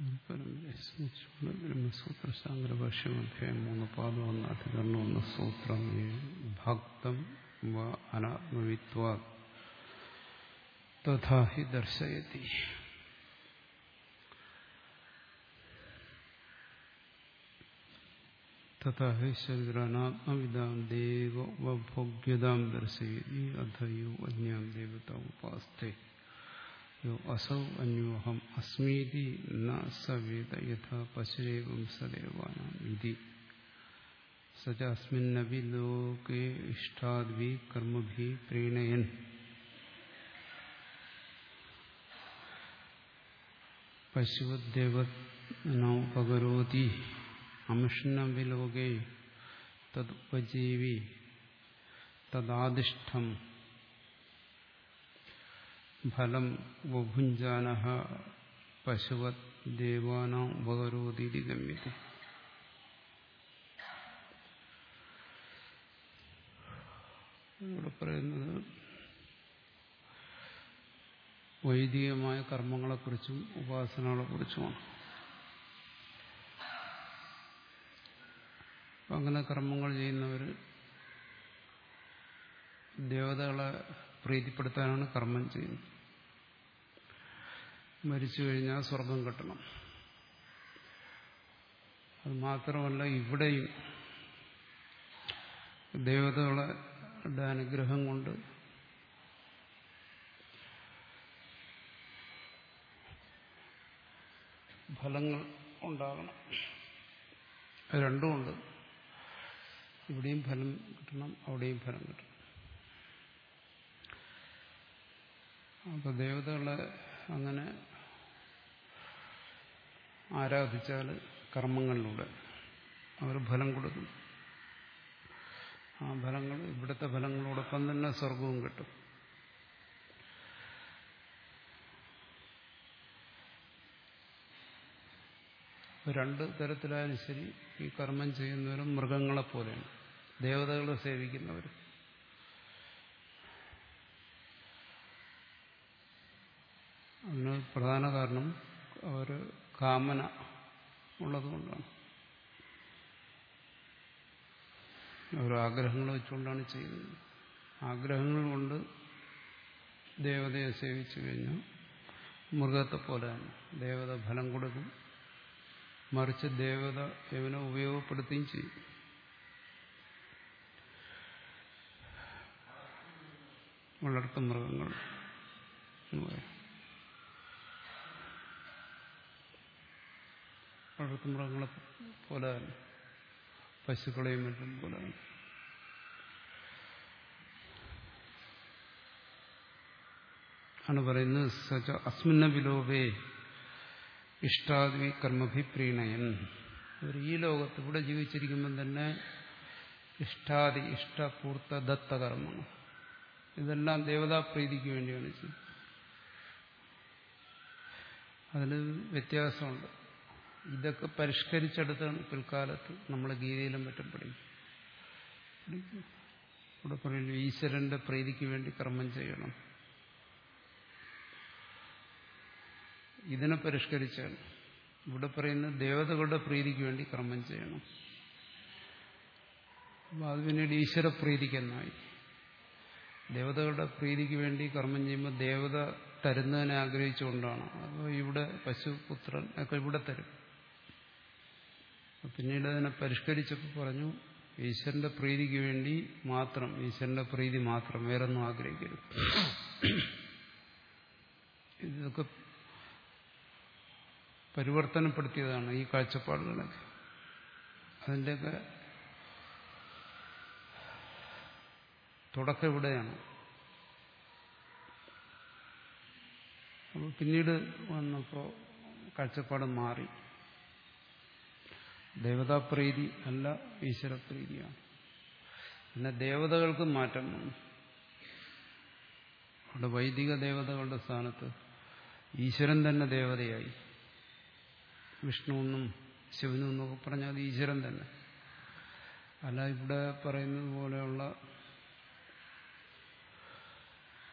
ബ്രഹ്മസൂത്ര ശാങ്കരഭാഷ്യം അധ്യായം മൂന്ന് പാദം ഒന്ന് അധികരണം ഒന്ന് സൂത്രം ഭക്തം വ അനാത്മവിത്വാ തഥാ ഹി ദർശയതി തഥാ ഹി ശരീരനാത്മവിദാം ദേവഭോഗ്യതാം ദർശയതി അധയോ അന്യാം ദേവത ഉപാസ്തേ യോ അസൗ അന്യോഹം അസ്മീതി ന സവേദ യഥാ പശുരേവം സദേവാനാം ഇതി സചാസ്മിന്നപി ലോകേ ഇഷ്ടാദ്വി കർമ്മഭി പ്രീണയൻ പശുവദ്ദേവനോപകരോതി അമിഷ്ണവി ലോകേ തദുപജീവി തദാദിഷ്ടം ഫലം ഉപഭുഞ്ചാന പശുവത് ദേവാനാം ഉപകരോതി ഗമ്യത്തെ ഇവിടെ പറയുന്നത് വൈദികമായ കർമ്മങ്ങളെക്കുറിച്ചും ഉപാസനകളെക്കുറിച്ചുമാണ് അങ്ങനെ കർമ്മങ്ങൾ ചെയ്യുന്നവർ ദേവതകളെ പ്രീതിപ്പെടുത്താനാണ് കർമ്മം ചെയ്യുന്നത് മരിച്ചു കഴിഞ്ഞാൽ സ്വർഗം കിട്ടണം അത് മാത്രമല്ല ഇവിടെയും ദേവതകളുടെ അനുഗ്രഹം കൊണ്ട് ഫലങ്ങൾ ഉണ്ടാകണം രണ്ടുമുണ്ട് ഇവിടെയും ഫലം കിട്ടണം അവിടെയും ഫലം കിട്ടണം അപ്പൊ ദേവതകളെ അങ്ങനെ ആരാധിച്ചാൽ കർമ്മങ്ങളിലൂടെ അവർ ഫലം കൊടുക്കും ആ ഫലങ്ങൾ ഇവിടുത്തെ ഫലങ്ങളോടൊപ്പം തന്നെ സ്വർഗവും കിട്ടും രണ്ട് തരത്തിലായാലും ശരി ഈ കർമ്മം ചെയ്യുന്നവരും മൃഗങ്ങളെപ്പോലെയാണ് ദേവതകളെ സേവിക്കുന്നവർ അതിന് പ്രധാന കാരണം അവർ കാമന ഉള്ളതുകൊണ്ടാണ് ഓരോ ആഗ്രഹങ്ങൾ വെച്ചുകൊണ്ടാണ് ചെയ്യുന്നത് ആഗ്രഹങ്ങൾ കൊണ്ട് ദേവതയെ സേവിച്ചു കഴിഞ്ഞാൽ മൃഗത്തെ പോലെയാണ് ദേവത ഫലം കൊടുക്കും മറിച്ച് ദേവത ഇവനെ ഉപയോഗപ്പെടുത്തുകയും ചെയ്യും വളർത്തു മൃഗങ്ങൾ എന്ന് പറയും വളർത്തു മൃഗങ്ങളെ പോലെ തന്നെ പശുക്കളെയും മറ്റും പോലെ തന്നെ ആണ് പറയുന്നത് സച്ച അസ്മിന്ന വിലോപേ ഇഷ്ടാദ്വി കർമ്മഭിപ്രീണയൻ ഒരു ഈ ലോകത്ത് ഇവിടെ ജീവിച്ചിരിക്കുമ്പം തന്നെ ഇഷ്ടാദി ഇഷ്ടപൂർത്ത ദത്ത കർമ്മങ്ങൾ ഇതെല്ലാം ദേവതാപ്രീതിക്ക് വേണ്ടിയാണ് ചെയ്യുന്നത് അതിന് വ്യത്യാസമുണ്ട് ഇതൊക്കെ പരിഷ്കരിച്ചെടുത്താണ് പിൽക്കാലത്ത് നമ്മൾ ഗീതയിലും മറ്റും പഠിക്കും ഇവിടെ പറയുന്നു ഈശ്വരന്റെ പ്രീതിക്ക് വേണ്ടി കർമ്മം ചെയ്യണം ഇതിനെ പരിഷ്കരിച്ചാണ് ഇവിടെ പറയുന്ന ദേവതകളുടെ പ്രീതിക്ക് വേണ്ടി കർമ്മം ചെയ്യണം അപ്പോൾ അത് പിന്നീട് ഈശ്വര പ്രീതിക്കെന്നായി ദേവതകളുടെ പ്രീതിക്ക് വേണ്ടി കർമ്മം ചെയ്യുമ്പോൾ ദേവത തരുന്നതിനെ ആഗ്രഹിച്ചുകൊണ്ടാണ് അപ്പോൾ ഇവിടെ പശുപുത്രൻ ഒക്കെ ഇവിടെ തരും പിന്നീട് അതിനെ പരിഷ്കരിച്ചപ്പോൾ പറഞ്ഞു ഈശ്വരന്റെ പ്രീതിക്ക് വേണ്ടി മാത്രം ഈശ്വരന്റെ പ്രീതി മാത്രം വേറൊന്നും ആഗ്രഹിക്കരുത് ഇതൊക്കെ പരിവർത്തനപ്പെടുത്തിയതാണ് ഈ കാഴ്ചപ്പാടുകളൊക്കെ അതിൻ്റെയൊക്കെ തുടക്കം ഇവിടെയാണ് അപ്പോൾ പിന്നീട് വന്നപ്പോൾ കാഴ്ചപ്പാട് മാറി ദേവതാപ്രീതി അല്ല ഈശ്വരപ്രീതിയാണ് പിന്നെ ദേവതകൾക്ക് മാറ്റം വന്നു അവിടെ വൈദിക ദേവതകളുടെ സ്ഥാനത്ത് ഈശ്വരൻ തന്നെ ദേവതയായി വിഷ്ണു എന്നും ശിവനും എന്നൊക്കെ പറഞ്ഞാൽ അത് ഈശ്വരൻ തന്നെ അല്ല ഇവിടെ പറയുന്നത് പോലെയുള്ള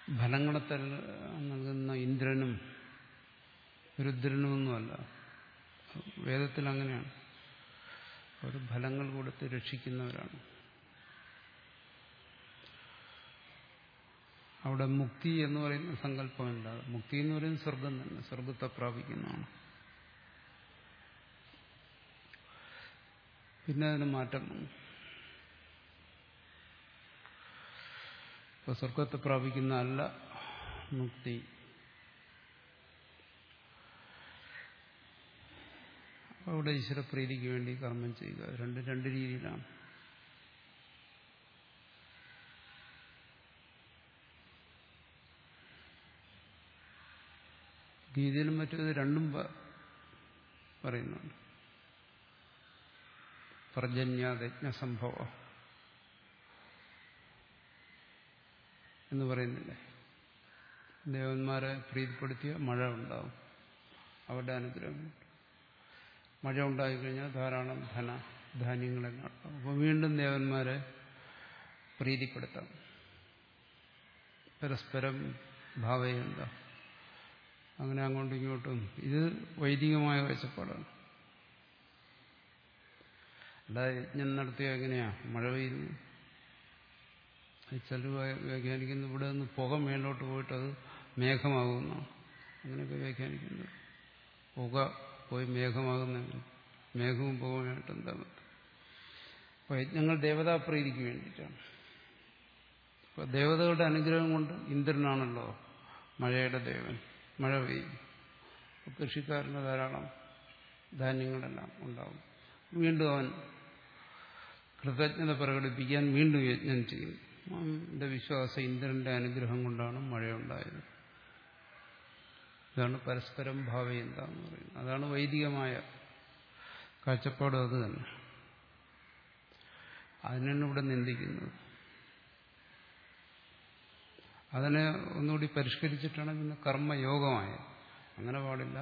ഫലങ്ങളെ നൽകുന്ന ഇന്ദ്രനും രുദ്രനുമൊന്നുമല്ല വേദത്തിൽ അങ്ങനെയാണ് അവർ ഫലങ്ങൾ കൊടുത്ത് രക്ഷിക്കുന്നവരാണ് അവിടെ മുക്തി എന്ന് പറയുന്ന സങ്കല്പമില്ല മുക്തി എന്ന് പറയുന്നത് സ്വർഗം തന്നെ സ്വർഗത്തെ പ്രാപിക്കുന്നതാണ് പിന്നെ അതിന് മാറ്റം വന്നു ഇപ്പൊ സ്വർഗത്തെ പ്രാപിക്കുന്ന അല്ല മുക്തി അവിടെ ഈശ്വരപ്രീതിക്ക് വേണ്ടി കർമ്മം ചെയ്യുക രണ്ട് രണ്ട് രീതിയിലാണ് ഗീതയിലും മറ്റേത് രണ്ടും പറയുന്നുണ്ട് പർജന്യാദജ്ഞസംഭവ എന്ന് പറയുന്നില്ലേ ദേവന്മാരെ പ്രീതിപ്പെടുത്തിയ മഴ ഉണ്ടാവും അവരുടെ അനുഗ്രഹം മഴ ഉണ്ടായിക്കഴിഞ്ഞാൽ ധാരാളം ധന ധാന്യങ്ങളെല്ലാം ഉണ്ടാവും അപ്പോൾ വീണ്ടും ദേവന്മാരെ പ്രീതിപ്പെടുത്താം പരസ്പരം ഭാവയുണ്ട അങ്ങനെ അങ്ങോട്ടും ഇങ്ങോട്ടും ഇത് വൈദികമായ കാഴ്ചപ്പാടാണ് അല്ലാതെ യജ്ഞം നടത്തിയ എങ്ങനെയാ മഴ പെയ്യുന്നു ചിലർ വ്യാഖ്യാനിക്കുന്നു ഇവിടെ നിന്ന് പുക മേലോട്ട് പോയിട്ട് അത് മേഘമാകുന്നു അങ്ങനെയൊക്കെ വ്യാഖ്യാനിക്കുന്നു പുക പോയി മേഘമാകുന്ന മേഘവും പുകയുമായിട്ട് എന്താ ബന്ധം അപ്പോൾ യജ്ഞങ്ങൾ ദേവതാപ്രീതിക്ക് വേണ്ടിയിട്ടാണ് അപ്പോൾ ദേവതകളുടെ അനുഗ്രഹം കൊണ്ട് ഇന്ദ്രനാണല്ലോ മഴയുടെ ദേവൻ മഴ പെയ്യും കൃഷിക്കാരന് ധാരാളം ധാന്യങ്ങളെല്ലാം ഉണ്ടാവും വീണ്ടും അവൻ കൃതജ്ഞത പ്രകടിപ്പിക്കാൻ വീണ്ടും യജ്ഞം ചെയ്യും അവന്റെ വിശ്വാസം ഇന്ദ്രന്റെ അനുഗ്രഹം കൊണ്ടാണ് മഴയുണ്ടായത് ഇതാണ് പരസ്പരം ഭാവയന്ത എന്ന് പറയുന്നത് അതാണ് വൈദികമായ കാഴ്ചപ്പാട് അത് തന്നെ അതിനാണ് ഇവിടെ നിന്ദിക്കുന്നത് അതിനെ ഒന്നുകൂടി പരിഷ്കരിച്ചിട്ടാണ് പിന്നെ കർമ്മയോഗമായത് അങ്ങനെ പാടില്ല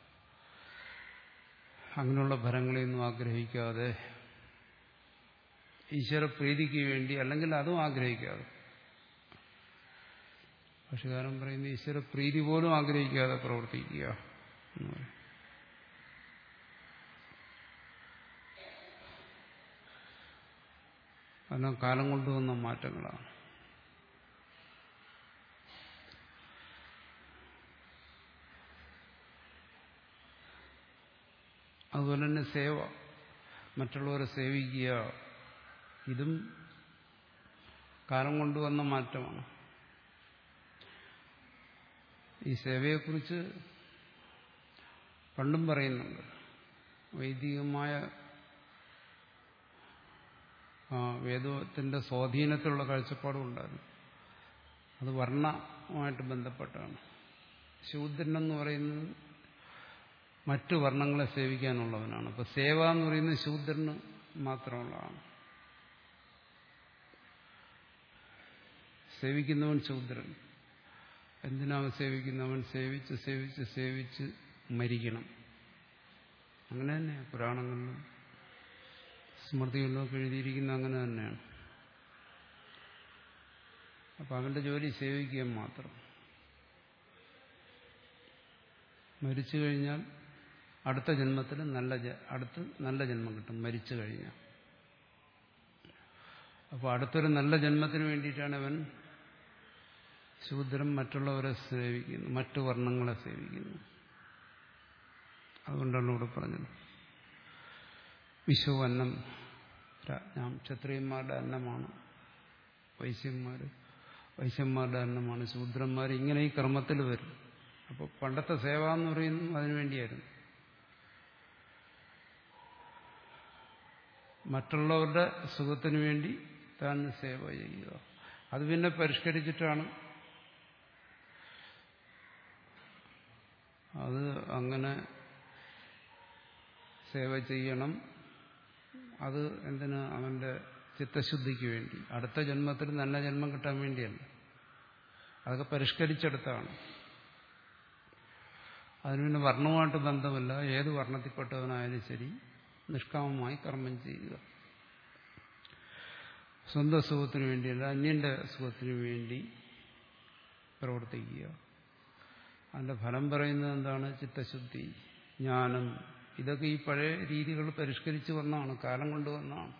അങ്ങനെയുള്ള ഫലങ്ങളെയൊന്നും ആഗ്രഹിക്കാതെ ഈശ്വര പ്രീതിക്ക് വേണ്ടി അല്ലെങ്കിൽ അതും ആഗ്രഹിക്കാതെ ഭാഷകാരൻ പറയുന്ന ഈശ്വര പ്രീതി പോലും ആഗ്രഹിക്കാതെ പ്രവർത്തിക്കുക എന്ന് പറയും അതെല്ലാം കാലം കൊണ്ടുവന്ന മാറ്റങ്ങളാണ് അതുപോലെ തന്നെ സേവ മറ്റുള്ളവരെ സേവിക്കുക ഇതും കാലം കൊണ്ടുവന്ന മാറ്റമാണ് ഈ സേവയെക്കുറിച്ച് പണ്ടും പറയുന്നുണ്ട് വൈദികമായ വേദത്തിന്റെ സ്വാധീനത്തിലുള്ള കാഴ്ചപ്പാടും ഉണ്ടായിരുന്നു അത് വർണ്ണമായിട്ട് ബന്ധപ്പെട്ടാണ് ശൂദ്രനെന്ന് പറയുന്നത് മറ്റു വർണ്ണങ്ങളെ സേവിക്കാനുള്ളവനാണ് അപ്പൊ സേവ എന്ന് പറയുന്നത് ശൂദ്രന് മാത്രമുള്ളതാണ് സേവിക്കുന്നവൻ ശൂദ്രൻ എന്തിനാവൻ സേവിക്കുന്നവൻ സേവിച്ച് സേവിച്ച് സേവിച്ച് മരിക്കണം അങ്ങനെ തന്നെ പുരാണങ്ങളിലും സ്മൃതികളിലും ഒക്കെ എഴുതിയിരിക്കുന്ന അങ്ങനെ തന്നെയാണ് അപ്പൊ അവന്റെ ജോലി സേവിക്കുക മാത്രം മരിച്ചു കഴിഞ്ഞാൽ അടുത്ത ജന്മത്തിൽ നല്ല അടുത്ത് നല്ല ജന്മം കിട്ടും മരിച്ചു കഴിഞ്ഞാൽ അപ്പോൾ അടുത്തൊരു നല്ല ജന്മത്തിന് വേണ്ടിയിട്ടാണ് അവൻ ശൂദ്രം മറ്റുള്ളവരെ സേവിക്കുന്നു മറ്റു വർണ്ണങ്ങളെ സേവിക്കുന്നു അതുകൊണ്ടാണ് ഇവിടെ പറഞ്ഞത് വിശ്വ അന്നം രാജ്ഞാം ക്ഷത്രിയന്മാരുടെ അന്നമാണ് വൈശ്യന്മാർ വൈശ്യന്മാരുടെ അന്നമാണ് ശൂദ്രന്മാർ ഇങ്ങനെ ഈ ക്രമത്തിൽ വരും അപ്പോൾ പണ്ടത്തെ സേവ എന്ന് പറയുന്നത് അതിനു വേണ്ടിയായിരുന്നു മറ്റുള്ളവരുടെ സുഖത്തിനു വേണ്ടി താൻ സേവ ചെയ്യുക അത് പിന്നെ പരിഷ്കരിച്ചിട്ടാണ് അത് അങ്ങനെ സേവ ചെയ്യണം അത് എന്തിന് അവന്റെ ചിത്തശുദ്ധിക്ക് വേണ്ടി അടുത്ത ജന്മത്തിൽ നല്ല ജന്മം കിട്ടാൻ വേണ്ടിയല്ല അതൊക്കെ പരിഷ്കരിച്ചെടുത്താണ് അതിന് പിന്നെ വർണ്ണവുമായിട്ട് ബന്ധമില്ല ഏത് വർണ്ണത്തിൽപ്പെട്ടവനായാലും ശരി നിഷ്കാമമായി കർമ്മം ചെയ്യുക സ്വന്തം സുഖത്തിനു വേണ്ടിയല്ല അന്യന്റെ സുഖത്തിനു വേണ്ടി പ്രവർത്തിക്കുക അതിന്റെ ഫലം പറയുന്നത് എന്താണ് ചിത്തശുദ്ധി ജ്ഞാനം ഇതൊക്കെ ഈ പഴയ രീതികൾ പരിഷ്കരിച്ച് വന്നതാണ് കാലം കൊണ്ട് വന്നതാണ്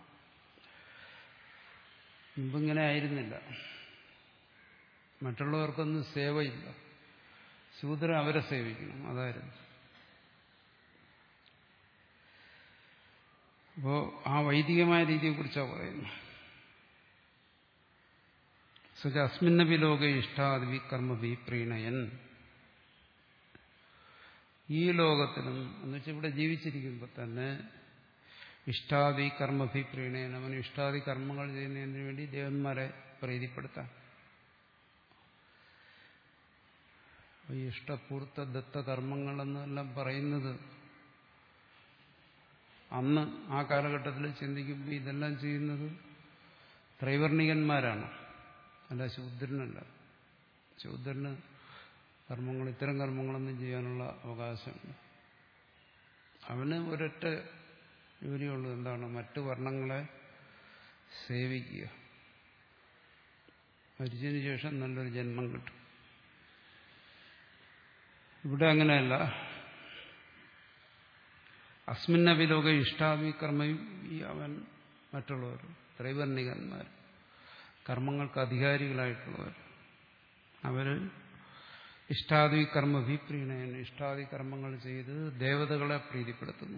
മുമ്പിങ്ങനെ ആയിരുന്നില്ല മറ്റുള്ളവർക്കൊന്നും സേവയില്ല ശൂദ്രൻ അവരെ സേവിക്കണം അതായിരുന്നു അപ്പോ ആ വൈദികമായ രീതിയെക്കുറിച്ചാണ് പറയുന്നത് സുജ അസ്മിന്നപി ലോക ഇഷ്ടാദിവി കർമ്മഭി പ്രീണയൻ ഈ ലോകത്തിലും എന്ന് വെച്ചാൽ ഇവിടെ ജീവിച്ചിരിക്കുമ്പോൾ തന്നെ ഇഷ്ടാദി കർമ്മഭി പ്രീണയൻ അവൻ ഇഷ്ടാദി കർമ്മങ്ങൾ ചെയ്യുന്നതിന് വേണ്ടി ദേവന്മാരെ പ്രീതിപ്പെടുത്താൻ ഈ ഇഷ്ടപൂർത്ത ദത്ത കർമ്മങ്ങളെന്നെല്ലാം പറയുന്നത് അന്ന് ആ കാലഘട്ടത്തിൽ ചിന്തിക്കുമ്പോൾ ഇതെല്ലാം ചെയ്യുന്നത് ത്രൈവർണികന്മാരാണ് അല്ല ശൂദ്രനല്ല ശൂദ്രന് കർമ്മങ്ങൾ ഇത്തരം കർമ്മങ്ങളൊന്നും ചെയ്യാനുള്ള അവകാശമില്ല അവന് ഒരൊറ്റ ജോലിയുള്ളൂ എന്താണ് മറ്റു വർണ്ണങ്ങളെ സേവിക്കുക മരിച്ചതിന് ശേഷം നല്ലൊരു ജന്മം കിട്ടും ഇവിടെ അങ്ങനെയല്ല അസ്മിന്നവിലോക ഇഷ്ടാവി കർമ്മയും ഈ അവൻ മറ്റുള്ളവർ ത്രൈവർണികന്മാർ കർമ്മങ്ങൾക്ക് അധികാരികളായിട്ടുള്ളവർ അവര് ഇഷ്ടാദി കർമ്മഭി പ്രീണയൻ ഇഷ്ടാദി കർമ്മങ്ങൾ ചെയ്ത് ദേവതകളെ പ്രീതിപ്പെടുത്തുന്നു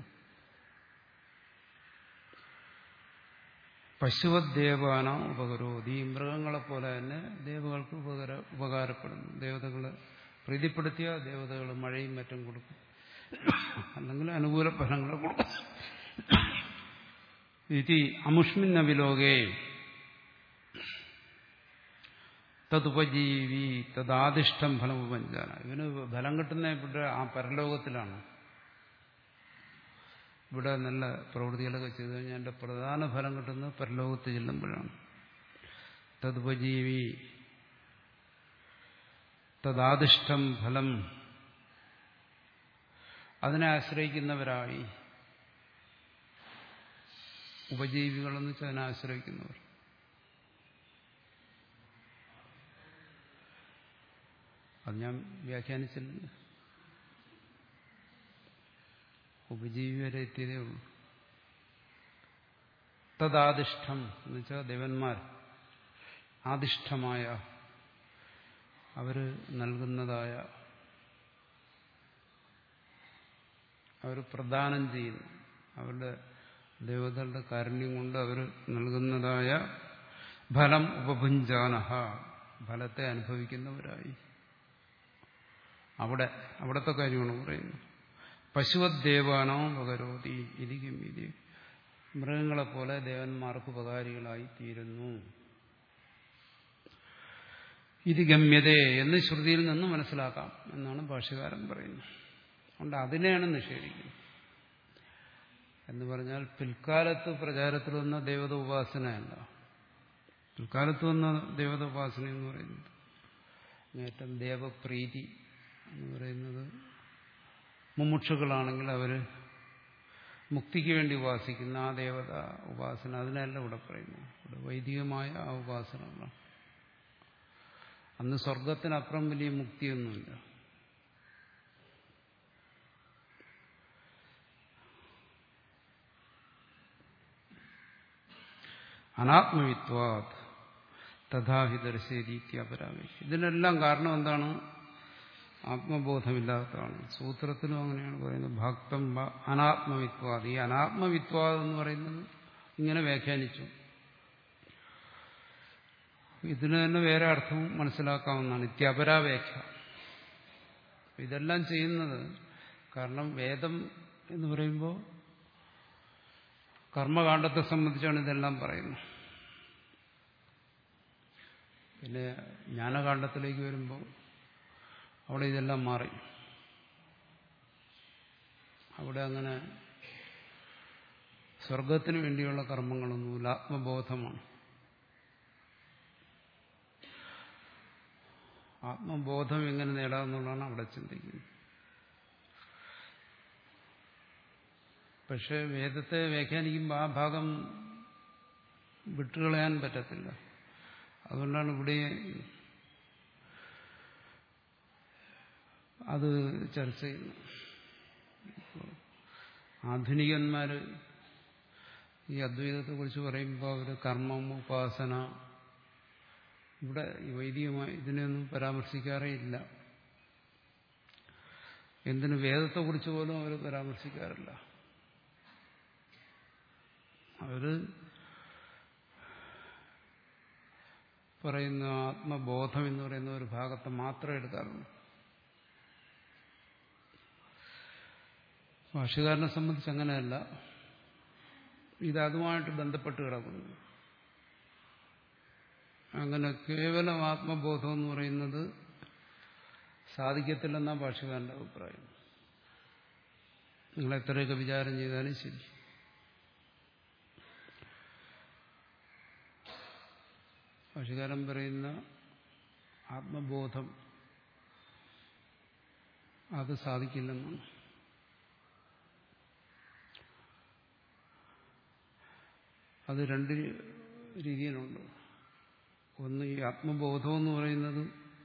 പശുവദ്ദേവാന ഉപകരോതി ഈ മൃഗങ്ങളെ പോലെ തന്നെ ദേവകൾക്ക് ഉപകാര ഉപകാരപ്പെടുന്നു ദേവതകളെ പ്രീതിപ്പെടുത്തിയ ദേവതകൾ മഴയും മറ്റും കൊടുക്കും അല്ലെങ്കിൽ അനുകൂല ഫലങ്ങൾ കൊടുക്കും ഇതി അമുഷ്മിന്നവിലോകേ തതുപജീവി തദാദിഷ്ടം ഫലം ഉപഞ്ചാന ഇവന് ഫലം കിട്ടുന്ന ഇവിടെ ആ പരലോകത്തിലാണ് ഇവിടെ നല്ല പ്രവൃത്തികളൊക്കെ ചെയ്തു കഴിഞ്ഞാൽ എൻ്റെ പ്രധാന ഫലം കിട്ടുന്നത് പരലോകത്ത് ചെല്ലുമ്പോഴാണ് തതുപജീവി തദാദിഷ്ടം ഫലം അതിനെ ആശ്രയിക്കുന്നവരായി ഉപജീവികളെന്ന് വെച്ചാൽ അതിനെ ആശ്രയിക്കുന്നവർ അത് ഞാൻ വ്യാഖ്യാനിച്ചില്ല ഉപജീവി വരെ എത്തിയതേ ഉള്ളൂ തദാദിഷ്ടം എന്ന് വെച്ചാൽ ദേവന്മാർ ആദിഷ്ടമായ അവർ നൽകുന്നതായ അവർ പ്രദാനം ചെയ്യുന്നു അവരുടെ ദേവതകളുടെ കാരുണ്യം കൊണ്ട് അവർ നൽകുന്നതായ ഫലം ഉപഭുഞ്ചാനഹ ഫലത്തെ അനുഭവിക്കുന്നവരായി അവിടെ അവിടത്തെ കാര്യമാണ് പറയുന്നത് പശുവദ്ദേവാനോ പകരോതി ഇരിക്കും ഇത് മൃഗങ്ങളെപ്പോലെ ദേവന്മാർക്ക് ഉപകാരികളായി തീരുന്നു ഇത് ഗമ്യതേ എന്ന് ശ്രുതിയിൽ നിന്ന് മനസ്സിലാക്കാം എന്നാണ് ഭാഷ്യകാരൻ പറയുന്നത് അതുകൊണ്ട് അതിനെയാണ് നിഷേധിക്കുന്നത് എന്ന് പറഞ്ഞാൽ പിൽക്കാലത്ത് പ്രചാരത്തിൽ വന്ന ദേവത ഉപാസനയല്ല പിൽക്കാലത്ത് വന്ന ദേവത ഉപാസന എന്ന് പറയുന്നത് ഏറ്റവും ദേവപ്രീതി എന്ന് പറയുന്നത് മുമുക്ഷുക്കളാണെങ്കിൽ അവർ മുക്തിക്ക് വേണ്ടി ഉപാസിക്കുന്ന ആ ദേവത ഉപാസന അതിനല്ല ഇവിടെ പറയുന്നത് ഇവിടെ വൈദികമായ ആ ഉപാസനകളാണ് അന്ന് സ്വർഗത്തിനപ്പുറം വലിയ മുക്തിയൊന്നുമില്ല അനാത്മവിത്വാത് തഥാഹി ദർശേരീത്യ അപരാമേശി ഇതിനെല്ലാം കാരണം എന്താണ് ആത്മബോധമില്ലാത്തതാണ് സൂത്രത്തിലും അങ്ങനെയാണ് പറയുന്നത് ഭക്തം അനാത്മവിത്വാദ് ഈ അനാത്മവിത്വാദ് എന്ന് പറയുന്നത് ഇങ്ങനെ വ്യാഖ്യാനിച്ചു ഇതിന് തന്നെ വേറെ അർത്ഥവും മനസ്സിലാക്കാവുന്നതാണ് ഇത്യപരാവേഖ്യ ഇതെല്ലാം ചെയ്യുന്നത് കാരണം വേദം എന്ന് പറയുമ്പോൾ കർമ്മകാണ്ഡത്തെ സംബന്ധിച്ചാണ് ഇതെല്ലാം പറയുന്നത് പിന്നെ ജ്ഞാനകാണ്ഡത്തിലേക്ക് വരുമ്പോൾ അവിടെ ഇതെല്ലാം മാറി അവിടെ അങ്ങനെ സ്വർഗത്തിന് വേണ്ടിയുള്ള കർമ്മങ്ങളൊന്നുമില്ല ആത്മബോധമാണ് ആത്മബോധം എങ്ങനെ നേടാമെന്നുള്ളതാണ് അവിടെ ചിന്തിക്കുന്നത് പക്ഷെ വേദത്തെ വ്യാഖ്യാനിക്കുമ്പോൾ ആ ഭാഗം വിട്ടുകളയാൻ പറ്റത്തില്ല അതുകൊണ്ടാണ് ഇവിടെ അത് ചർച്ച ചെയ്യുന്നത് ആധുനികന്മാര് ഈ അദ്വൈതത്തെക്കുറിച്ച് പറയുമ്പോൾ അവർ കർമ്മം ഉപാസന ഇവിടെ ഈ വൈദികമായി ഇതിനെയൊന്നും പരാമർശിക്കാറേ ഇല്ല എന്തിനു വേദത്തെക്കുറിച്ച് പോലും അവർ പരാമർശിക്കാറില്ല അവര് പറയുന്ന ആത്മബോധം എന്ന് പറയുന്ന ഒരു ഭാഗത്ത് മാത്രമേ എടുക്കാറുള്ളൂ ഭാഷകാരനെ സംബന്ധിച്ച് അങ്ങനെയല്ല ഇത് അതുമായിട്ട് ബന്ധപ്പെട്ട് കിടക്കുന്നു അങ്ങനെ കേവലം ആത്മബോധം എന്ന് പറയുന്നത് സാധിക്കത്തില്ലെന്നാണ് ഭാഷകാരന്റെ അഭിപ്രായം നിങ്ങൾ എത്രയൊക്കെ വിചാരം ചെയ്താലും ശരി ഭാഷകാരൻ പറയുന്ന ആത്മബോധം അത് സാധിക്കില്ലെന്നാണ് അത് രണ്ട് രീതിയിലുണ്ട് ഒന്ന് ഈ ആത്മബോധം എന്ന് പറയുന്നത്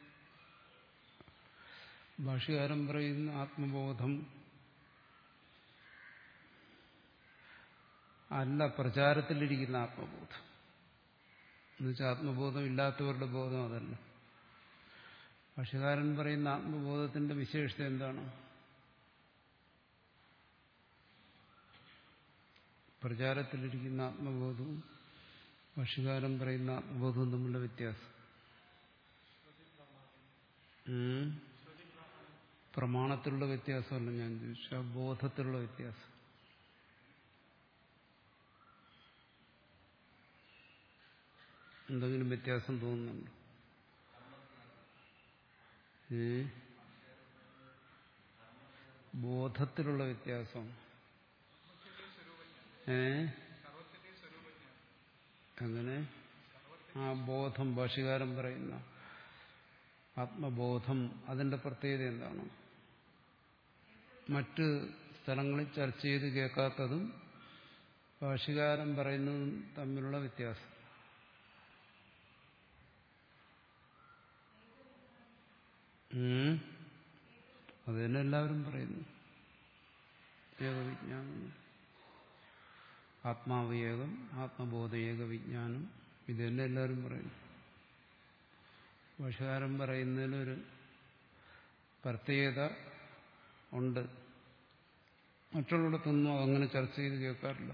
ഭാഷകാരൻ പറയുന്ന ആത്മബോധം അല്ല പ്രചാരത്തിലിരിക്കുന്ന ആത്മബോധം എന്നുവെച്ചാൽ ആത്മബോധം ഇല്ലാത്തവരുടെ ബോധം അതല്ല ഭാഷകാരൻ പറയുന്ന ആത്മബോധത്തിന്റെ വിശേഷത എന്താണ് പ്രചാരത്തിലിരിക്കുന്ന ആത്മബോധവും ഭാഷകാരൻ പറയുന്ന ആത്മബോധവും തമ്മിലുള്ള വ്യത്യാസം ഉം. പ്രമാണത്തിലുള്ള വ്യത്യാസമല്ല ഞാൻ ചോദിച്ചു ആ ബോധത്തിലുള്ള വ്യത്യാസം എന്തെങ്കിലും വ്യത്യാസം തോന്നുന്നുണ്ടോ ഏ ബോധത്തിലുള്ള വ്യത്യാസം ഏ അങ്ങനെ ആ ബോധം ഭാഷകാരൻ പറയുന്ന ആത്മബോധം അതിന്റെ പ്രത്യേകത എന്താണ് മറ്റ് സ്ഥലങ്ങളിൽ ചർച്ച ചെയ്ത് കേൾക്കാത്തതും ഭാഷകാരൻ പറയുന്നതും തമ്മിലുള്ള വ്യത്യാസം ഉം. അത് തന്നെ എല്ലാവരും പറയുന്നു ഏകവിജ്ഞാനം ആത്മാവ് ഏകം ആത്മബോധ ഏക വിജ്ഞാനം ഇത് തന്നെ എല്ലാവരും പറയുന്നു ഭാഷകാരൻ പറയുന്നതിനൊരു പ്രത്യേകത ഉണ്ട് മറ്റുള്ളിടത്തൊന്നും അങ്ങനെ ചർച്ച ചെയ്ത് കേൾക്കാറില്ല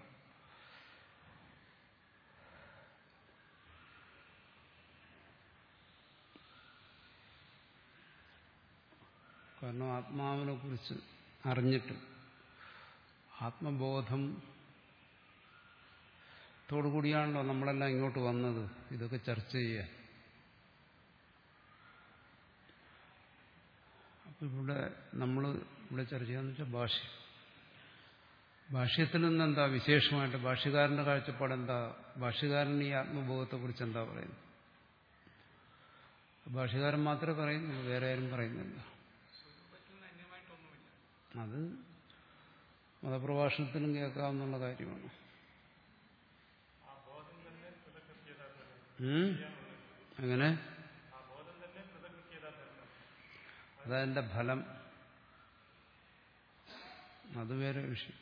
കാരണം ആത്മാവിനെ കുറിച്ച് അറിഞ്ഞിട്ട് ആത്മബോധം തോടുകൂടിയാണല്ലോ നമ്മളെല്ലാം ഇങ്ങോട്ട് വന്നത് ഇതൊക്കെ ചർച്ച ചെയ്യാൻ അപ്പൊ ഇവിടെ നമ്മൾ ഇവിടെ ചർച്ച ചെയ്യാന്ന് വെച്ചാൽ ഭാഷ്യം ഭാഷ്യത്തിൽ നിന്ന് എന്താ വിശേഷമായിട്ട് ഭാഷ്യകാരന്റെ കാഴ്ചപ്പാട് എന്താ ഭാഷ്യകാരൻ ഈ ആത്മബോധത്തെക്കുറിച്ച് എന്താ പറയുന്നത് ഭാഷ്യകാരൻ മാത്രമേ പറയുന്നുള്ളൂ വേറെ ആരും പറയുന്നില്ല അത് മതപ്രഭാഷണത്തിലും കേൾക്കാവുന്ന കാര്യമാണ് ഉം? അങ്ങനെ അതതിന്റെ ഫലം അത് വേറെ വിഷയം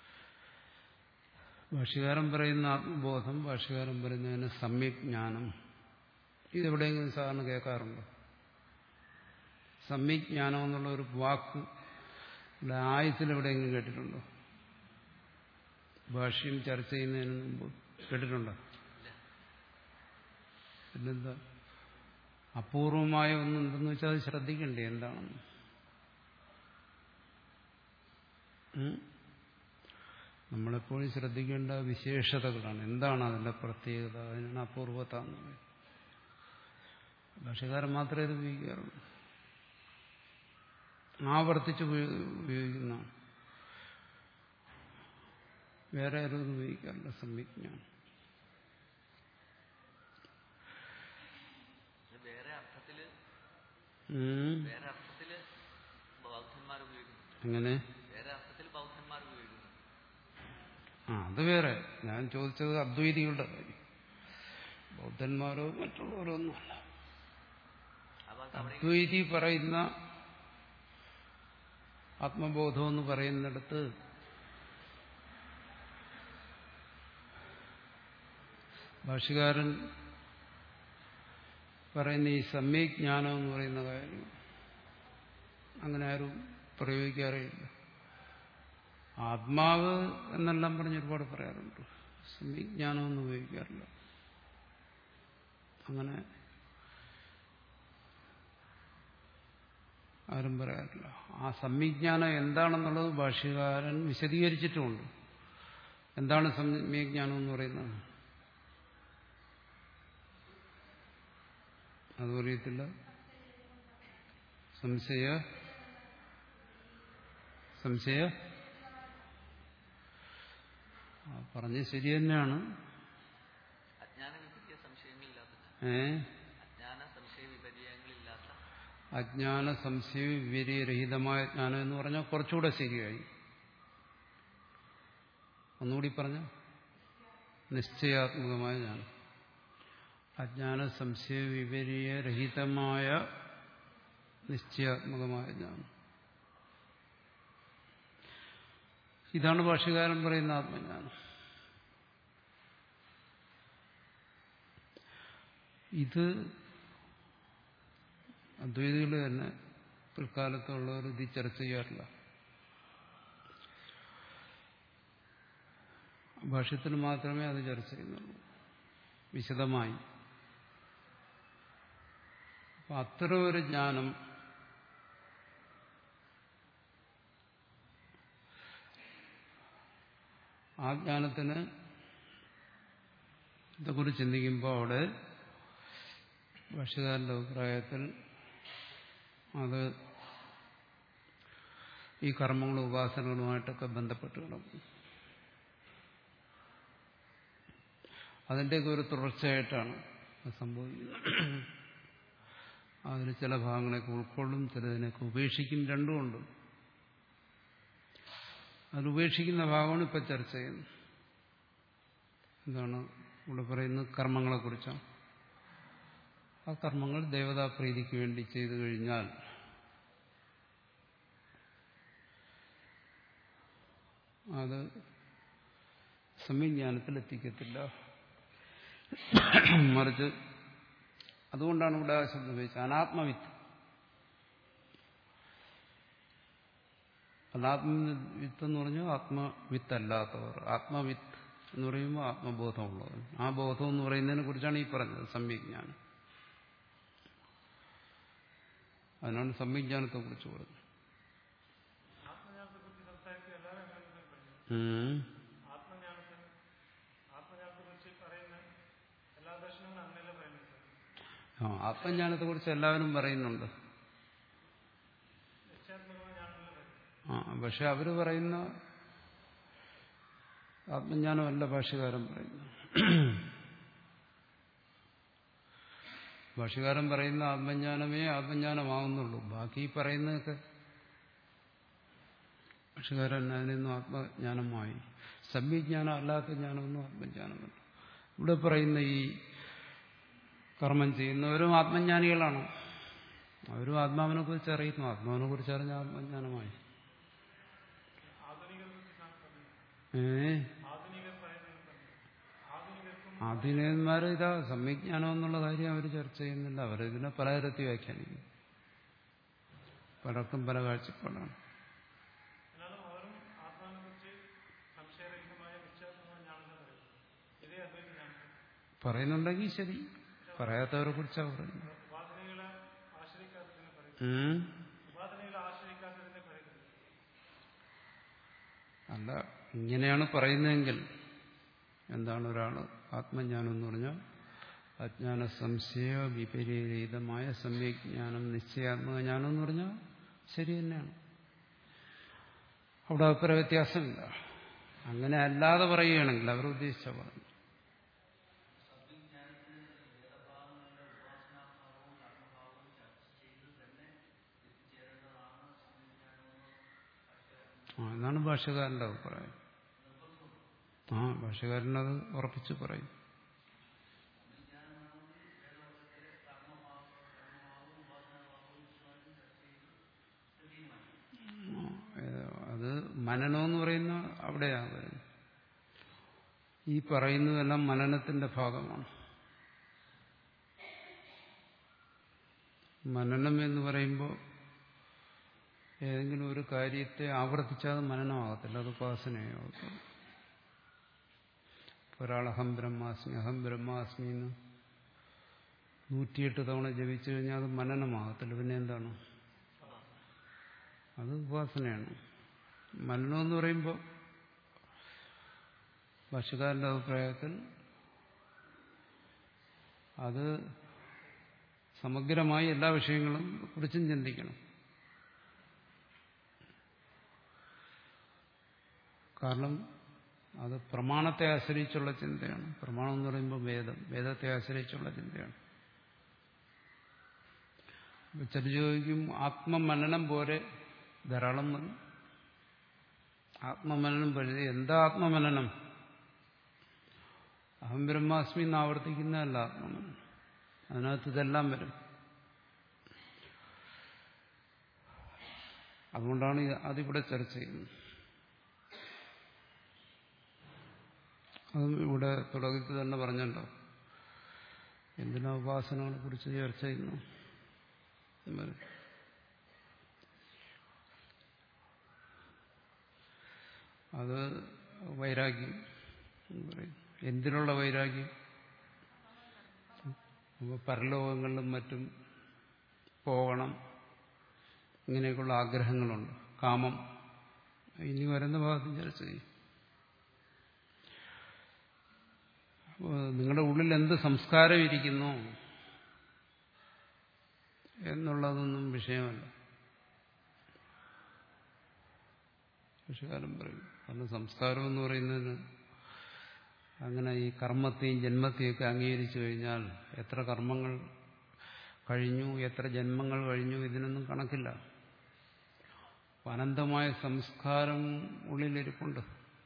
ഭാഷ്യകാരൻ പറയുന്ന ആത്മബോധം ഭാഷ്യകാരൻ പറയുന്നതിന് സമ്യജ്ഞാനം ഇതെവിടെയെങ്കിലും സാധാരണ കേൾക്കാറുണ്ടോ സമ്യജ്ഞാനം എന്നുള്ള ഒരു വാക്ക് ഇവിടെ ആയുസിൽ എവിടെയെങ്കിലും കേട്ടിട്ടുണ്ടോ ഭാഷ്യം ചർച്ച ചെയ്യുന്നതിന് മുമ്പ് കേട്ടിട്ടുണ്ടോ പിന്നെന്താ അപൂർവമായ ഒന്നുണ്ടെന്ന് വെച്ചാൽ അത് ശ്രദ്ധിക്കണ്ടേ എന്താണെന്ന് ഉം? നമ്മളെപ്പോഴും ശ്രദ്ധിക്കേണ്ട വിശേഷതകളാണ് എന്താണ് അതിന്റെ പ്രത്യേകത അതിനാണ് അപൂർവത എന്ന് പറയുന്നത് ഭാഷകാരൻ മാത്രമേ ഇത് ഉപയോഗിക്കാറുള്ളൂ ആവർത്തിച്ച് ഉപയോ- ഉപയോഗിക്കുന്നതാണ് വേറെ ആരും ഇത് ഉപയോഗിക്കാറില്ല സംവിജ്ഞാനം ഇത് വേറെ അർത്ഥത്തില് ഉം. വേറെ അർത്ഥത്തില് ബൗദ്ധന്മാർ ഉപയോഗിക്കുന്നു അങ്ങനെ വേറെ അർത്ഥത്തിൽ ബൗദ്ധന്മാർ ഉപയോഗിക്കുന്നു ആ അത് വേറെ ഞാൻ ചോദിച്ചത് അദ്വൈതികളുടെ കാര്യം ബൗദ്ധന്മാരോ മറ്റുള്ളവരോ ഒന്നുമല്ല അപ്പൊ അത് അവിടെ അദ്വൈതി പറയുന്ന ആത്മബോധം എന്ന് പറയുന്നിടത്ത് ഭാഷകാരൻ പറയുന്ന ഈ സമ്യജ്ഞാനം എന്ന് പറയുന്ന കാര്യം അങ്ങനെ ആരും പ്രയോഗിക്കാറേയില്ല ആത്മാവ് എന്നെല്ലാം പറഞ്ഞ് ഒരുപാട് പറയാറുണ്ട് സമ്യജ്ഞാനമൊന്നും ഉപയോഗിക്കാറില്ല അങ്ങനെ ആരും പറയാറില്ല ആ സമ്യജ്ഞാനം എന്താണെന്നുള്ളത് ഭാഷ്യകാരൻ വിശദീകരിച്ചിട്ടുമുണ്ട് എന്താണ് സമ്യജ്ഞാനം എന്ന് പറയുന്നത് അത് അറിയത്തില്ല സംശയ സംശയ ആ, പറഞ്ഞ് ശരി തന്നെയാണ് അജ്ഞാന വിപരീയ സംശയങ്ങളില്ലാത്ത ഏ അജ്ഞാന സംശയ വിപരീയങ്ങളില്ലാത്ത അജ്ഞാന സംശയ വിവരരഹിതമായ ജ്ഞാനം എന്ന് പറഞ്ഞാൽ കുറച്ചുകൂടെ ശരിയായി ഒന്നുകൂടി പറഞ്ഞ നിശ്ചയാത്മകമായ ജ്ഞാനം അജ്ഞാന സംശയ വിപരീയരഹിതമായ നിശ്ചയാത്മകമായ ജ്ഞാനം ഇതാണ് ഭാഷ്യകാരൻ പറയുന്ന ആത്മജ്ഞാനം ഇത് അദ്വൈതികൾ തന്നെ പിൽക്കാലത്തുള്ളവർ ഇത് ചർച്ച ചെയ്യാറില്ല ഭാഷ്യത്തിൽ മാത്രമേ അത് ചർച്ച ചെയ്യുന്നുള്ളൂ വിശദമായി അപ്പൊ അത്തരം ഒരു ജ്ഞാനം ആ ജ്ഞാനത്തിന് ഇതേക്കുറിച്ച് ചിന്തിക്കുമ്പോൾ അവിടെ ഭാഷകാരന്റെ അഭിപ്രായത്തിൽ അത് ഈ കർമ്മങ്ങളും ഉപാസനകളുമായിട്ടൊക്കെ ബന്ധപ്പെട്ട് കിടക്കും അതിൻ്റെയൊക്കെ ഒരു തുടർച്ചയായിട്ടാണ് അത് സംഭവിക്കുന്നത് അതിൽ ചില ഭാഗങ്ങളെയൊക്കെ ഉൾക്കൊള്ളും ചിലതിനൊക്കെ ഉപേക്ഷിക്കും രണ്ടുമുണ്ട് അതിൽ ഉപേക്ഷിക്കുന്ന ഭാഗമാണ് ഇപ്പം ചർച്ച ചെയ്യുന്നത് എന്താണ് ഇവിടെ പറയുന്നത് കർമ്മങ്ങളെക്കുറിച്ചാണ് ആ കർമ്മങ്ങൾ ദേവതാപ്രീതിക്ക് വേണ്ടി ചെയ്തു കഴിഞ്ഞാൽ അത് സംവിജ്ഞാനത്തിൽ എത്തിക്കത്തില്ല മറിച്ച് അതുകൊണ്ടാണ് ഇവിടെ ആ ശബ്ദം ഉപയോഗിച്ചത് അനാത്മവിത്ത് അനാത്മവിത്ത് എന്ന് പറഞ്ഞാൽ ആത്മവിത്ത് അല്ലാത്തവർ ആത്മവിത്ത് എന്ന് പറയുമ്പോൾ ആത്മബോധമുള്ളവർ ആ ബോധം എന്ന് പറയുന്നതിനെ കുറിച്ചാണ് ഈ പറഞ്ഞത് സംവിജ്ഞാനം അതിനാണ് സംവിജ്ഞാനത്തെ കുറിച്ച് പറഞ്ഞത് ആത്മജ്ഞാനത്തെക്കുറിച്ച് സംസാരിക്കുക എല്ലാവരും അങ്ങനെ തന്നെ പഠിച്ചു ഉം. ആത്മജ്ഞാനത്തിന് ആത്മജ്ഞാനത്തെക്കുറിച്ച് പറയുന്ന എല്ലാ ദർശനങ്ങളും അങ്ങനെയല്ല പറയുന്നത് ആ ആത്മജ്ഞാനത്തെ കുറിച്ച് എല്ലാവരും പറയുന്നുണ്ട് നിശ്ചയാത്മകമായ ജ്ഞാനമല്ല പറയുന്നത് ആ പക്ഷെ അവര് പറയുന്ന ആത്മജ്ഞാനമല്ല ഭാഷ്യകാരൻ പറയുന്നു ഭാഷ്യകാരൻ പറയുന്ന ആത്മജ്ഞാനമേ ആത്മജ്ഞാനമാവുന്നുള്ളൂ ബാക്കി ഈ പറയുന്നതൊക്കെ ഭാഷ്യകാരൻ അതിനൊന്നും ആത്മജ്ഞാനമായി സമ്യജ്ഞാനം അല്ലാത്ത ജ്ഞാനമൊന്നും ആത്മജ്ഞാനമല്ല ഇവിടെ പറയുന്ന ഈ കർമ്മം ചെയ്യുന്നവരും ആത്മജ്ഞാനികളാണ് അവരും ആത്മാവിനെ കുറിച്ച് അറിയുന്നു ആത്മാവിനെ കുറിച്ച് അറിഞ്ഞ ആത്മജ്ഞാനമായി ആധുനികരെ കുറിച്ച് ഞാൻ പറഞ്ഞു ഏ ആധുനികർ പറയുന്നത് പറഞ്ഞു ആധുനികർക്കും ആധുനികന്മാർ ഇതാ സമ്യജ്ഞാനം എന്നുള്ള കാര്യം അവർ ചർച്ച ചെയ്യുന്നില്ല അവരിതിനെ പലതരത്തിൽ വ്യാഖ്യാനിക്കും പലർക്കും പല കാഴ്ചപ്പാടാണ് എന്നാലും അവരും ആത്മാവിനെ കുറിച്ച് സംശയരഹിതമായ നിശ്ചയാത്മകമായ ജ്ഞാനം പറയുന്നത് ഇതേ അദ്വൈത ജ്ഞാനം പറയുന്നുണ്ടെങ്കിൽ ശരി പറയാത്തവരെ കുറിച്ചാണ് പറയുന്നത് ഉപാസനകളെ ആശ്രയിക്കാത്തതിനെ പറയുന്നത് ഉം. ഉപാസനകളെ ആശ്രയിക്കാത്തതിനെ പറയുന്നത് അല്ല ഇങ്ങനെയാണ് പറയുന്നതെങ്കിൽ എന്താണ് ഒരാൾ ആത്മജ്ഞാനം എന്ന് പറഞ്ഞാൽ അജ്ഞാന സംശയ വിപരീതമായ സമ്യജ്ഞാനം നിശ്ചയാത്മക ജ്ഞാനം എന്ന് പറഞ്ഞാൽ ശരി തന്നെയാണ് അവിടെ അഭിപ്രായ വ്യത്യാസമില്ല അങ്ങനെ അല്ലാതെ പറയുകയാണെങ്കിൽ അവർ ഉദ്ദേശിച്ച പറഞ്ഞു ആ എന്നാണ് ഭാഷകാരന്റെ അഭിപ്രായം ആ ഭാഷകാരനത് ഉറപ്പിച്ച് പറയും ആ, ഏ, അത് മനനം എന്ന് പറയുന്ന അവിടെയാണ് വരുന്നത് ഈ പറയുന്നതെല്ലാം മനനത്തിന്റെ ഭാഗമാണ് മനനം എന്ന് പറയുമ്പോൾ ഏതെങ്കിലും ഒരു കാര്യത്തെ ആവർത്തിച്ചാൽ അത് മനനമാകത്തില്ല അത് ഉപാസനയാകത്തില്ല ഒരാൾ അഹം ബ്രഹ്മാസ്മി അഹം ബ്രഹ്മാസ്മി എന്ന് നൂറ്റിയെട്ട് തവണ ജപിച്ചു കഴിഞ്ഞാൽ അത് മനനമാകത്തില്ല പിന്നെ എന്താണ് അത് ഉപാസനയാണ് മനനം എന്ന് പറയുമ്പോൾ ഭാഷകാരന്റെ അഭിപ്രായത്തിൽ അത് സമഗ്രമായി എല്ലാ വിഷയങ്ങളും കുറിച്ചും ചിന്തിക്കണം കാരണം അത് പ്രമാണത്തെ ആശ്രയിച്ചുള്ള ചിന്തയാണ് പ്രമാണം എന്ന് പറയുമ്പോൾ വേദം വേദത്തെ ആശ്രയിച്ചുള്ള ചിന്തയാണ് ചില ചോദിക്കും ആത്മമനനം പോലെ ധാരാളം മതി ആത്മമനനം പോലെ എന്താ ആത്മമനനം അഹം ബ്രഹ്മാസ്മി എന്ന് ആവർത്തിക്കുന്നതല്ല ആത്മമനനം അതിനകത്ത് ഇതെല്ലാം വരും അതുകൊണ്ടാണ് അതിവിടെ ചർച്ച ചെയ്യുന്നത് അതും ഇവിടെ തുടക്കത്തിൽ തന്നെ പറഞ്ഞല്ലോ എന്തിനാ ഉപാസനകളെ കുറിച്ച് ചർച്ച ചെയ്യുന്നു അത് വൈരാഗ്യം എന്ന് പറയും എന്തിനുള്ള വൈരാഗ്യം അപ്പോൾ പരലോകങ്ങളിലും മറ്റും പോകണം ഇങ്ങനെയൊക്കെയുള്ള ആഗ്രഹങ്ങളുണ്ട് കാമം ഇനി വരുന്ന ഭാഗത്തും ചർച്ച ചെയ്യും അപ്പോൾ നിങ്ങളുടെ ഉള്ളിൽ എന്ത് സംസ്കാരം ഇരിക്കുന്നു എന്നുള്ളതൊന്നും വിഷയമല്ല പക്ഷകാലം പറയും കാരണം സംസ്കാരം എന്ന് പറയുന്നതിന് അങ്ങനെ ഈ കർമ്മത്തെയും ജന്മത്തെയും ഒക്കെ അംഗീകരിച്ചു കഴിഞ്ഞാൽ എത്ര കർമ്മങ്ങൾ കഴിഞ്ഞു എത്ര ജന്മങ്ങൾ കഴിഞ്ഞു ഇതിനൊന്നും കണക്കില്ല അനന്തമായ സംസ്കാരം ഉള്ളിലിരിപ്പുണ്ട്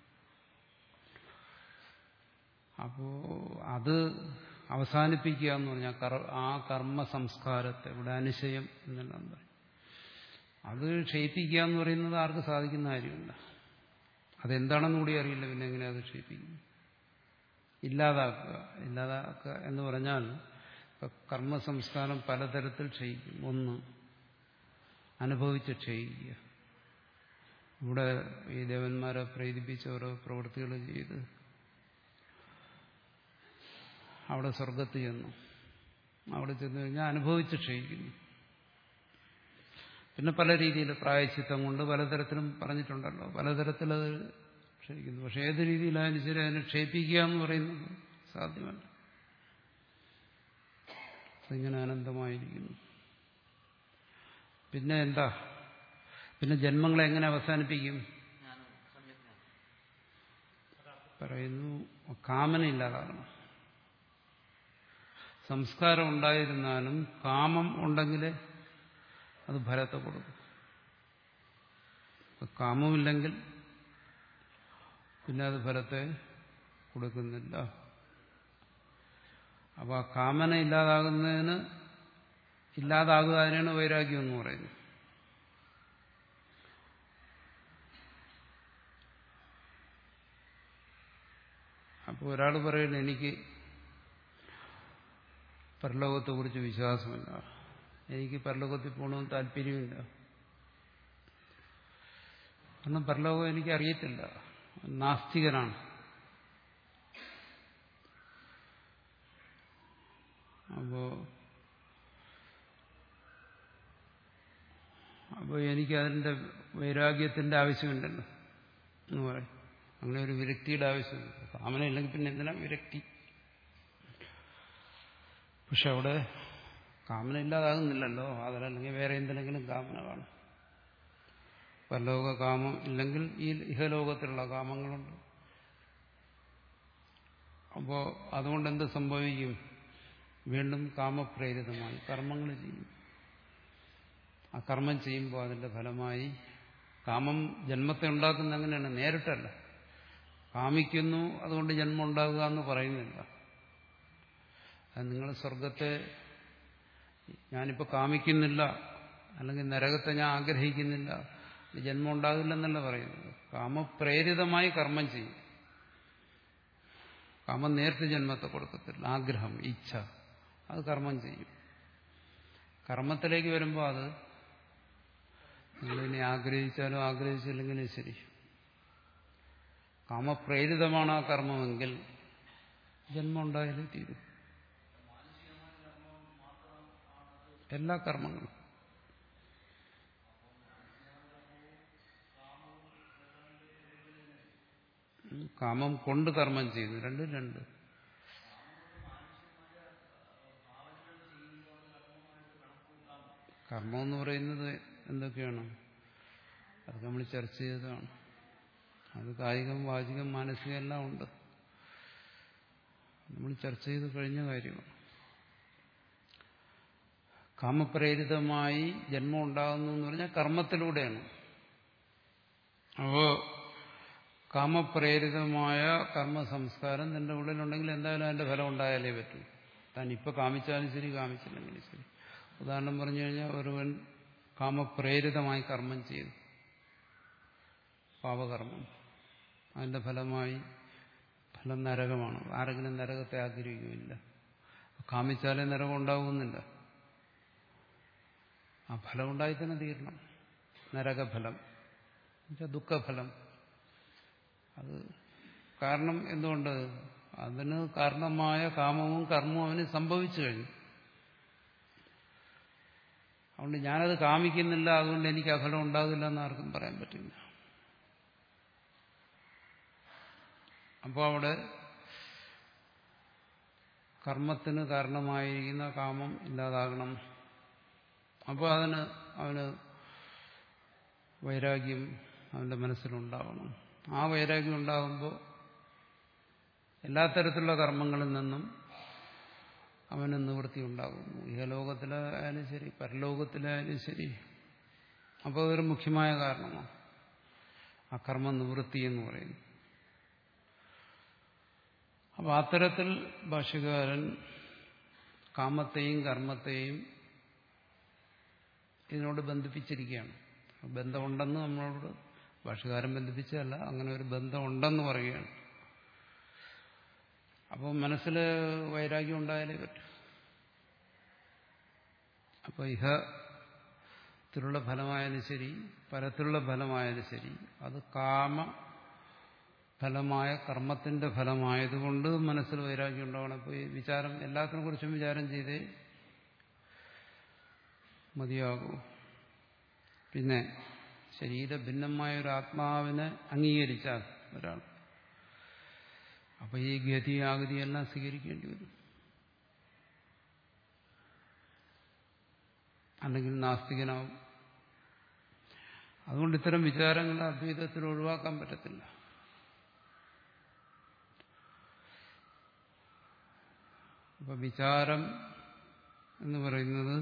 അപ്പോ അത് അവസാനിപ്പിക്കുക എന്ന് പറഞ്ഞാൽ ആ കർമ്മ സംസ്കാരത്തെ ഇവിടെ അനുശയം എന്നെല്ലാം പറയും അത് ക്ഷയിപ്പിക്കുക എന്ന് പറയുന്നത് ആർക്ക് സാധിക്കുന്ന കാര്യമില്ല അതെന്താണെന്ന് കൂടി അറിയില്ല പിന്നെ എങ്ങനെ അത് ക്ഷയിപ്പിക്കും ഇല്ലാതാക്കുക ഇല്ലാതാക്കുക എന്ന് പറഞ്ഞാൽ കർമ്മ സംസ്കാരം പലതരത്തിൽ ക്ഷയിക്കും ഒന്ന് അനുഭവിച്ച് ക്ഷയിക്കുക ഇവിടെ ഈ ദേവന്മാരെ പ്രേരിപ്പിച്ച് ഓരോ പ്രവൃത്തികൾ ചെയ്ത് അവിടെ സ്വർഗത്ത് ചെന്നു അവിടെ ചെന്നു കഴിഞ്ഞാൽ അനുഭവിച്ച് ക്ഷയിക്കുന്നു പിന്നെ പല രീതിയിൽ പ്രായച്ചിത്തം കൊണ്ട് പലതരത്തിലും പറഞ്ഞിട്ടുണ്ടല്ലോ പലതരത്തിലത് ക്ഷയിക്കുന്നു പക്ഷെ ഏത് രീതിയിലായാലും ശരി അതിനെ ക്ഷയിപ്പിക്കുക എന്ന് പറയുന്നത് സാധ്യമല്ല അതിങ്ങനെ അനന്തമായിരിക്കുന്നു പിന്നെ എന്താ പിന്നെ ജന്മങ്ങളെ എങ്ങനെ അവസാനിപ്പിക്കും ജ്ഞാനം സമ്യജ്ഞാനം പറയുന്നു കാമന ഇല്ലാതാകണം സംസ്കാരം ഉണ്ടായിരുന്നാലും കാമം ഉണ്ടെങ്കിൽ അത് ഫലത്തെ കൊടുക്കും അപ്പൊ കാമമില്ലെങ്കിൽ പിന്നെ അത് ഫലത്തെ കൊടുക്കുന്നില്ല അപ്പൊ ആ കാമന ഇല്ലാതാകുന്നതിന് ഇല്ലാതാകുക അതിനാണ് വൈരാഗ്യം എന്ന് പറയുന്നത് അപ്പോൾ ഒരാൾ പറയുന്നു എനിക്ക് പരലോകത്തെക്കുറിച്ച് വിശ്വാസമില്ല എനിക്ക് പരലോകത്തിൽ പോകണമെന്ന് താല്പര്യമില്ല കാരണം പരലോകം എനിക്ക് അറിയത്തില്ല നാസ്തികനാണ് അപ്പോ അപ്പോൾ എനിക്ക് അതിൻ്റെ വൈരാഗ്യത്തിൻ്റെ ആവശ്യമുണ്ടല്ലോ എന്ന് പറയും അങ്ങനെ ഒരു വിരക്തിയുടെ ആവശ്യമില്ല കാമനയില്ലെങ്കിൽ പിന്നെ എന്തിനാ വിരക്തി പക്ഷെ അവിടെ കാമന ഇല്ലാതാകുന്നില്ലല്ലോ അതിലല്ലെങ്കിൽ വേറെ എന്തിനെങ്കിലും കാമന കാണും പരലോക കാമം ഇല്ലെങ്കിൽ ഈ ഇഹലോകത്തിലുള്ള കാമങ്ങളുണ്ട് അപ്പോൾ അതുകൊണ്ട് എന്ത് സംഭവിക്കും വീണ്ടും കാമപ്രേരിതമായി കർമ്മങ്ങൾ ചെയ്യും ആ കർമ്മം ചെയ്യുമ്പോൾ അതിന്റെ ഫലമായി കാമം ജന്മത്തെ ഉണ്ടാക്കുന്ന അങ്ങനെയാണ് നേരിട്ടല്ല കാമിക്കുന്നു അതുകൊണ്ട് ജന്മം ഉണ്ടാകുക എന്ന് പറയുന്നില്ല അത് നിങ്ങൾ സ്വർഗത്തെ ഞാനിപ്പോൾ കാമിക്കുന്നില്ല അല്ലെങ്കിൽ നരകത്തെ ഞാൻ ആഗ്രഹിക്കുന്നില്ല ജന്മം ഉണ്ടാകില്ലെന്നല്ല പറയുന്നത് കാമപ്രേരിതമായി കർമ്മം ചെയ്യും കാമം നേരിട്ട് ജന്മത്തെ കൊടുക്കത്തില്ല ആഗ്രഹം ഇച്ഛ അത് കർമ്മം ചെയ്യും കർമ്മത്തിലേക്ക് വരുമ്പോൾ അത് നിങ്ങളിനി ആഗ്രഹിച്ചാലും ആഗ്രഹിച്ചില്ലെങ്കിലും ശരി കാമപ്രേരിതമാണ് ആ കർമ്മമെങ്കിൽ ജന്മം ഉണ്ടായാലേ തീരും എല്ലാ കർമ്മങ്ങളും ഉം, കാമം കൊണ്ട് കർമ്മം ചെയ്യുന്നു രണ്ടും രണ്ട് കർമ്മം എന്ന് പറയുന്നത് എന്തൊക്കെയാണ് അത് നമ്മൾ ചർച്ച ചെയ്തതാണ് അത് കായികം വാചികം മാനസികം എല്ലാം ഉണ്ട് നമ്മൾ ചർച്ച ചെയ്ത് കഴിഞ്ഞ കാര്യമാണ് കാമപ്രേരിതമായി ജന്മം ഉണ്ടാകുന്നു എന്ന് പറഞ്ഞാൽ കർമ്മത്തിലൂടെയാണ് അപ്പോ കാമപ്രേരിതമായ കർമ്മ സംസ്കാരം നിന്റെ ഉള്ളിലുണ്ടെങ്കിൽ എന്തായാലും അതിന്റെ ഫലം ഉണ്ടായാലേ പറ്റൂ താൻ ഇപ്പൊ കാമിച്ചാലും ശരി കാമിച്ചില്ലെങ്കിലും ശരി ഉദാഹരണം പറഞ്ഞു കഴിഞ്ഞാൽ ഒരുവൻ കാമപ്രേരിതമായി കർമ്മം ചെയ്തു പാപകർമ്മം അതിന്റെ ഫലമായി ഫലം നരകമാണ് ആരെങ്കിലും നരകത്തെ ആഗ്രഹിക്കുമില്ല കാമിച്ചാലേ നരകം ഉണ്ടാകുന്നില്ല ആ ഫലം ഉണ്ടായി തന്നെ തീരണം നരകഫലം എന്നുവെച്ചാൽ ദുഃഖഫലം അത് കാരണം എന്തുകൊണ്ട് അതിന് കാരണമായ കാമവും കർമ്മവും അവന് സംഭവിച്ചു കഴിഞ്ഞു അതുകൊണ്ട് ഞാനത് കാമിക്കുന്നില്ല അതുകൊണ്ട് എനിക്ക് അഫലം ഉണ്ടാകില്ല എന്ന് ആർക്കും പറയാൻ പറ്റില്ല അപ്പോൾ അവിടെ കർമ്മത്തിന് കാരണമായിരിക്കുന്ന കാമം ഇല്ലാതാകണം അപ്പോൾ അതിന് അവന് വൈരാഗ്യം അവന്റെ മനസ്സിലുണ്ടാവണം ആ വൈരാഗ്യം ഉണ്ടാകുമ്പോൾ എല്ലാ തരത്തിലുള്ള കർമ്മങ്ങളിൽ നിന്നും അവന് നിവൃത്തി ഉണ്ടാകുന്നു ഇഹലോകത്തിലായാലും ശരി പരലോകത്തിലായാലും ശരി അപ്പോൾ അതൊരു മുഖ്യമായ കാരണമാണ് ആ കർമ്മ നിവൃത്തി എന്ന് പറയുന്നു അപ്പോൾ അത്തരത്തിൽ ഭാഷ്യകാരൻ കാമത്തെയും കർമ്മത്തെയും ഇതിനോട് ബന്ധിപ്പിച്ചിരിക്കുകയാണ് ബന്ധമുണ്ടെന്ന് നമ്മളോട് ഭാഷകാരൻ ബന്ധിപ്പിച്ചതല്ല അങ്ങനെ ഒരു ബന്ധമുണ്ടെന്ന് പറയുകയാണ് അപ്പോൾ മനസ്സിൽ വൈരാഗ്യം ഉണ്ടായാലേ പറ്റൂ അപ്പോൾ ഇഹത്തിലുള്ള ഫലമായാലും ശരി പരത്തിലുള്ള ഫലമായാലും ശരി അത് കാമ ഫലമായ കർമ്മത്തിന്റെ ഫലമായതുകൊണ്ട് മനസ്സിൽ വൈരാഗ്യം ഉണ്ടാവണം അപ്പോൾ ഈ വിചാരം എല്ലാത്തിനെ കുറിച്ചും വിചാരം ചെയ്തേ മതിയാകൂ പിന്നെ ശരീരഭിന്നമായ ഒരു ആത്മാവിനെ അംഗീകരിച്ചാൽ ഒരാൾ അപ്പൊ ഈ ഗതി ആഗതിയെല്ലാം സ്വീകരിക്കേണ്ടി വരും അല്ലെങ്കിൽ നാസ്തികനാവും അതുകൊണ്ട് ഇത്തരം വിചാരങ്ങൾ അദ്വൈതത്തിൽ ഒഴിവാക്കാൻ പറ്റത്തില്ല അപ്പൊ വിചാരം എന്ന് പറയുന്നത്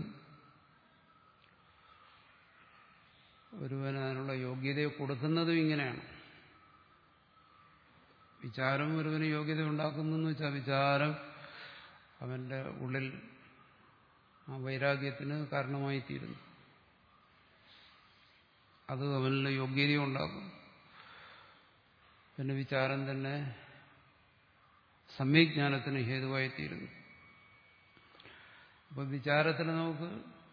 ഒരുവന് അതിനുള്ള യോഗ്യതയെ കൊടുക്കുന്നതും ഇങ്ങനെയാണ് വിചാരം ഒരുവന് യോഗ്യത ഉണ്ടാക്കുന്നു എന്ന് വെച്ചാൽ വിചാരം അവന്റെ ഉള്ളിൽ ആ വൈരാഗ്യത്തിന് കാരണമായി തീരുന്നു അത് അവനിൽ യോഗ്യത ഉണ്ടാക്കും പിന്നെ വിചാരം തന്നെ സമ്യജ്ഞാനത്തിന് ഹേതുവായി തീരുന്നു അപ്പൊ വിചാരത്തിൽ നമുക്ക്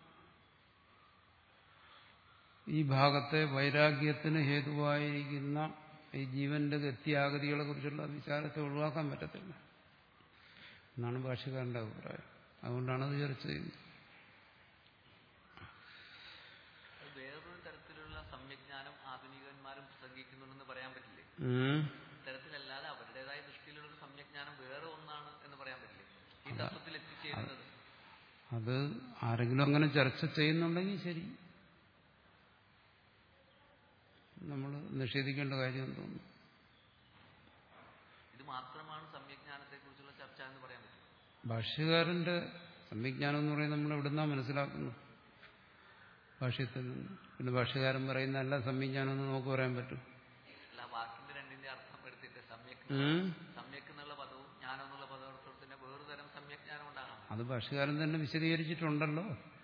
ഈ ഭാഗത്തെ വൈരാഗ്യത്തിന് ഹേതുവായിരിക്കുന്ന ഈ ജീവന്റെ ഗത്യാഗതികളെ കുറിച്ചുള്ള വിചാരത്തെ ഒഴിവാക്കാൻ പറ്റത്തില്ല എന്നാണ് ഭാഷകാരന്റെ അഭിപ്രായം അതുകൊണ്ടാണ് അത് ചർച്ച ചെയ്യുന്നത് വേറൊരു തരത്തിലുള്ള സമ്യജ്ഞാനം ആധുനികന്മാരും പ്രസംഗിക്കുന്നുണ്ടെന്ന് പറയാൻ പറ്റില്ലേ ഉം. ഇത്തരത്തിലല്ലാതെ അവരുടേതായ ദൃഷ്ടിയിലുള്ള ഒരു സമ്യജ്ഞാനം വേറെ ഒന്നാണ് എന്ന് പറയാൻ പറ്റില്ലേ ഈ തത്വത്തിൽ എത്തിച്ചേരുന്നത് അത് ആരെങ്കിലും അങ്ങനെ ചർച്ച ചെയ്യുന്നുണ്ടെങ്കിൽ ശരി നമ്മൾ നിഷേധിക്കേണ്ട കാര്യം തോന്നുന്നു ഇത് മാത്രമാണ് സമ്യജ്ഞാനത്തെ കുറിച്ചുള്ള ചർച്ച എന്ന് പറയാൻ പറ്റും ഭാഷ്യകാരന്റെ സംവിജ്ഞാനം എന്ന് പറയുന്നത് നമ്മൾ എവിടുന്നാ മനസ്സിലാക്കുന്നു ഭാഷ്യത്തിൽ നിന്ന് പിന്നെ ഭാഷ്യകാരൻ പറയുന്ന എല്ലാ സംവിജ്ഞാനം എന്ന് നമുക്ക് പറയാൻ പറ്റും അല്ല വാക്കിന്റെ രണ്ടിന്റെ അർത്ഥം എടുത്തിട്ട് സമ്യക് ഉം. സമ്യക് എന്നുള്ള പദവും ജ്ഞാനം എന്നുള്ള പദത്തിന് വേറൊരു തരം സമ്യജ്ഞാനം ഉണ്ടാകാം അത് ഭാഷ്യകാരൻ തന്നെ വിശദീകരിച്ചിട്ടുണ്ടല്ലോ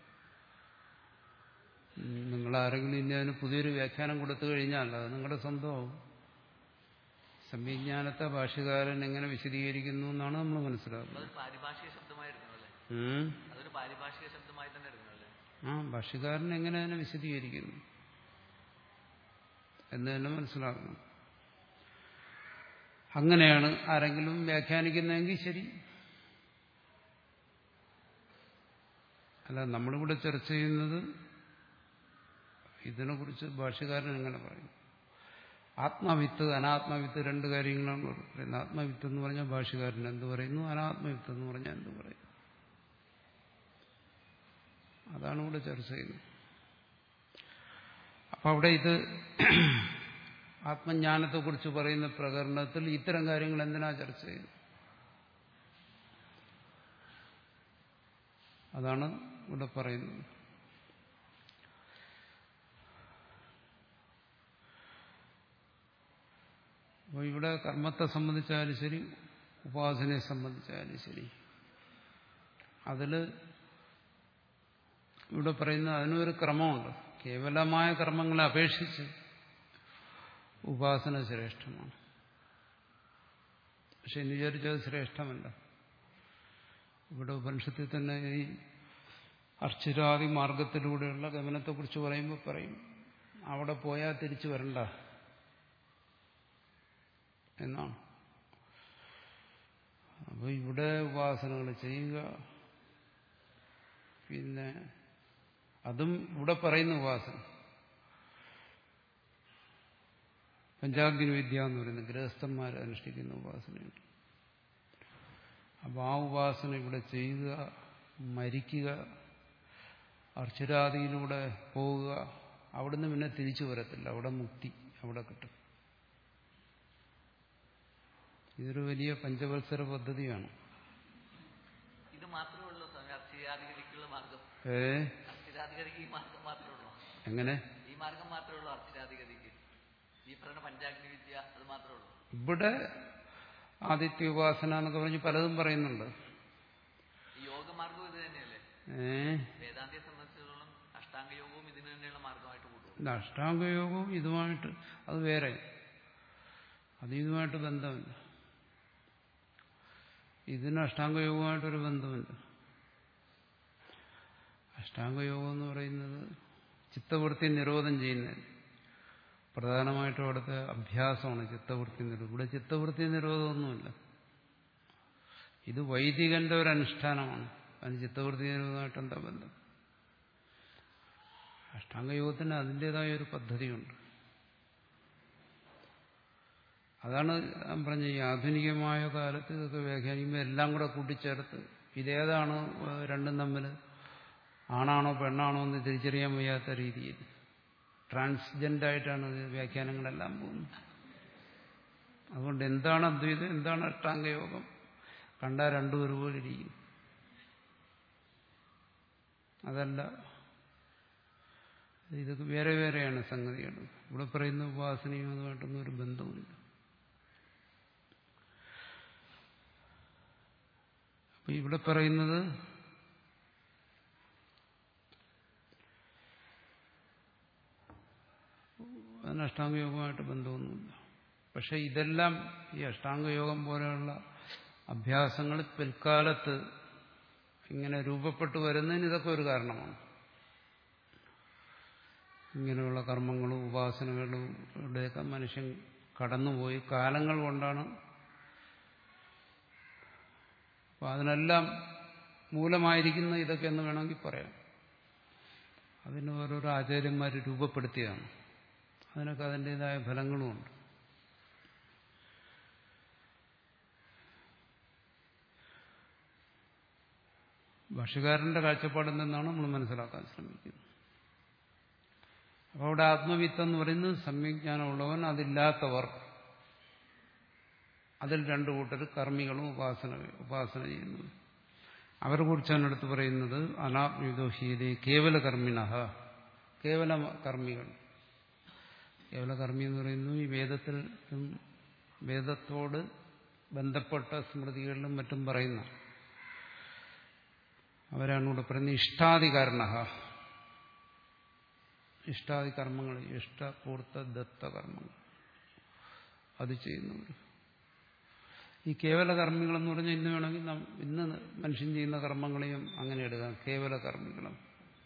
ഉം, നിങ്ങൾ ആരെങ്കിലും ഇനി അതിന് പുതിയൊരു വ്യാഖ്യാനം കൊടുത്തു കഴിഞ്ഞാൽ അത് നിങ്ങളുടെ സ്വന്തമാവും സംവിജ്ഞാനത്തെ ഭാഷകാരൻ എങ്ങനെ വിശദീകരിക്കുന്നു എന്നാണ് നമ്മൾ മനസ്സിലാക്കുന്നത് അതൊരു പാരിഭാഷിക ശബ്ദമായി എടുക്കണം അല്ലേ ഉം. അതൊരു പാരിഭാഷിക ശബ്ദമായി തന്നെ എടുക്കണം അല്ലേ ആ ഭാഷകാരൻ എങ്ങനെ അതിനെ വിശദീകരിക്കുന്നു എന്ന് തന്നെ മനസ്സിലാക്കണം അങ്ങനെയാണ് ആരെങ്കിലും വ്യാഖ്യാനിക്കുന്നതെങ്കിൽ ശരി അല്ല നമ്മളിവിടെ ചർച്ച ചെയ്യുന്നത് ഇതിനെക്കുറിച്ച് ഭാഷകാരൻ എങ്ങനെ പറയും ആത്മവിത്ത് അനാത്മവിത്ത് രണ്ട് കാര്യങ്ങളാണ് പറയുന്നത് ആത്മവിത്ത് എന്ന് പറഞ്ഞാൽ ഭാഷകാരൻ എന്ത് പറയുന്നു അനാത്മവിത്ത് എന്ന് പറഞ്ഞാൽ എന്ത് പറയും അതാണ് ഇവിടെ ചർച്ച ചെയ്യുന്നത് അപ്പൊ അവിടെ ഇത് ആത്മജ്ഞാനത്തെക്കുറിച്ച് പറയുന്ന പ്രകരണത്തിൽ ഇത്തരം കാര്യങ്ങൾ എന്തിനാ ചർച്ച ചെയ്യുന്നത് അതാണ് ഇവിടെ പറയുന്നത് അപ്പോൾ ഇവിടെ കർമ്മത്തെ സംബന്ധിച്ചാലും ശരി ഉപാസനയെ സംബന്ധിച്ചാലും ശരി അതിൽ ഇവിടെ പറയുന്ന അതിനൊരു ക്രമമുണ്ട് കേവലമായ കർമ്മങ്ങളെ അപേക്ഷിച്ച് ഉപാസന ശ്രേഷ്ഠമാണ് പക്ഷെ എന്ന് വിചാരിച്ചത് ശ്രേഷ്ഠമല്ല ഇവിടെ ഉപനിഷത്തിൽ തന്നെ ഈ അർച്ചിരാദി മാർഗത്തിലൂടെയുള്ള ഗമനത്തെക്കുറിച്ച് പറയുമ്പോൾ പറയും അവിടെ പോയാൽ തിരിച്ചു വരണ്ട എന്നാണ് അപ്പോൾ ഇവിടെ ഉപാസനകൾ ചെയ്യുക പിന്നെ അതും ഇവിടെ പറയുന്ന ഉപാസന പഞ്ചാഗ്നി വിദ്യ എന്ന് പറയുന്നത് ഗൃഹസ്ഥന്മാർ അനുഷ്ഠിക്കുന്ന ഉപാസനയുണ്ട് അപ്പോൾ ആ ഉപാസന ഇവിടെ ചെയ്യുക മരിക്കുക അർച്ചരാദിയിലൂടെ പോവുക അവിടുന്ന് പിന്നെ തിരിച്ചു വരത്തില്ല അവിടെ മുക്തി അവിടെ കിട്ടും ഇതൊരു വലിയ പഞ്ചവത്സര പദ്ധതിയാണ് ഇത് മാത്രമേ ഉള്ളൂ സ്വാമി അർച്ചിരാധികരിക്കുള്ള മാർഗം ഏ അർച്ചിരാധികരിക്ക് ഈ മാർഗം മാത്രമേ ഉള്ളൂ എങ്ങനെ ഈ മാർഗം മാത്രമേ ഉള്ളൂ അർച്ചിരാധികരിക്ക് ഈ പറയുന്ന പഞ്ചാഗ്നി വിദ്യ അത് മാത്രമേ ഉള്ളൂ ഇവിടെ ആദിത്യ ഉപാസന എന്നൊക്കെ പറഞ്ഞ് പലതും പറയുന്നുണ്ട് ഈ യോഗമാർഗം ഇത് തന്നെയല്ലേ ഏ വേദാന്തിയെ സംബന്ധിച്ചിടത്തോളം അഷ്ടാംഗ യോഗവും ഇതിന് തന്നെയുള്ള മാർഗമായിട്ട് കൂട്ടും ഇത് അഷ്ടാംഗയോഗവും ഇതുമായിട്ട് അത് വേറെ അത് ഇതുമായിട്ട് ബന്ധമില്ല ഇതിന് അഷ്ടാംഗയോഗവുമായിട്ടൊരു ബന്ധമില്ല അഷ്ടാംഗയോഗം എന്ന് പറയുന്നത് ചിത്തവൃത്തി നിരോധം ചെയ്യുന്നത് പ്രധാനമായിട്ടും അവിടുത്തെ അഭ്യാസമാണ് ചിത്തവൃത്തി നിരോധം ഇവിടെ ചിത്തവൃത്തി നിരോധമൊന്നുമില്ല ഇത് വൈദികന്റെ ഒരു അനുഷ്ഠാനമാണ് അതിന് ചിത്തവൃത്തി നിരോധമായിട്ട് എന്താ ബന്ധം അഷ്ടാംഗയോഗത്തിന് അതിൻ്റെതായ ഒരു പദ്ധതിയുണ്ട് അതാണ് ഞാൻ പറഞ്ഞ ഈ ആധുനികമായ കാലത്ത് ഇതൊക്കെ വ്യാഖ്യാനിക്കുമ്പോൾ എല്ലാം കൂടെ കൂട്ടിച്ചേർത്ത് ഇതേതാണ് രണ്ടും തമ്മിൽ ആണാണോ പെണ്ണാണോ എന്ന് തിരിച്ചറിയാൻ വയ്യാത്ത രീതിയിൽ ട്രാൻസ്ജെൻഡായിട്ടാണ് ഇത് വ്യാഖ്യാനങ്ങളെല്ലാം പോകുന്നത് അതുകൊണ്ട് എന്താണ് അദ്വൈതം എന്താണ് അഷ്ടാംഗയോഗം കണ്ടാൽ രണ്ടും ഒരുപോലെ ഇരിക്കും അതല്ല ഇതൊക്കെ വേറെ വേറെയാണ് സംഗതികൾ ഇവിടെ പറയുന്ന ഉപാസനയും അതുമായിട്ടൊന്നും ഒരു ബന്ധവുമില്ല അപ്പൊ ഇവിടെ പറയുന്നത് അതിന് അഷ്ടാംഗയോഗമായിട്ട് ബന്ധമൊന്നുമില്ല പക്ഷെ ഇതെല്ലാം ഈ അഷ്ടാംഗയോഗം പോലെയുള്ള അഭ്യാസങ്ങൾ പിൽക്കാലത്ത് ഇങ്ങനെ രൂപപ്പെട്ടു വരുന്നതിന് ഇതൊക്കെ ഒരു കാരണമാണ് ഇങ്ങനെയുള്ള കർമ്മങ്ങളും ഉപാസനകളും ഇവിടെയൊക്കെ മനുഷ്യൻ കടന്നുപോയി കാലങ്ങൾ കൊണ്ടാണ് അപ്പം അതിനെല്ലാം മൂലമായിരിക്കുന്ന ഇതൊക്കെ എന്ന് വേണമെങ്കിൽ പറയാം അതിന് ഓരോരോ ആചാര്യന്മാർ രൂപപ്പെടുത്തിയതാണ് അതിനൊക്കെ അതിൻ്റെതായ ഫലങ്ങളുമുണ്ട് ഭാഷകാരന്റെ കാഴ്ചപ്പാടിൽ നിന്നാണ് നമ്മൾ മനസ്സിലാക്കാൻ ശ്രമിക്കുന്നത് അപ്പോൾ അവിടെ ആത്മവിത്ത് എന്ന് പറയുന്നത് സംവിജ്ഞാനമുള്ളവൻ അതില്ലാത്തവർ അതിൽ രണ്ടു കൂട്ടർ കർമ്മികളും ഉപാസന ഉപാസന ചെയ്യുന്നത് അവരെ കുറിച്ചാണ് എടുത്ത് പറയുന്നത് അനാത്മവിദോഷീയതേ കേവല കർമ്മിണ കേവല കർമ്മികൾ കേവല കർമ്മി എന്ന് പറയുന്നു ഈ വേദത്തിൽ വേദത്തോട് ബന്ധപ്പെട്ട സ്മൃതികളിലും മറ്റും പറയുന്ന അവരാണ് ഇവിടെ പറയുന്നത് ഇഷ്ടാധികാരണ ഇഷ്ടാദി കർമ്മങ്ങൾ ഇഷ്ടപൂർത്ത ദത്ത കർമ്മങ്ങൾ അത് ചെയ്യുന്നവർ ഈ കേവല കർമ്മികളെന്ന് പറഞ്ഞാൽ ഇന്ന് വേണമെങ്കിൽ നം- ഇന്ന് മനുഷ്യൻ ചെയ്യുന്ന കർമ്മങ്ങളെയും അങ്ങനെ എടുക്കാം കേവല കർമ്മികളും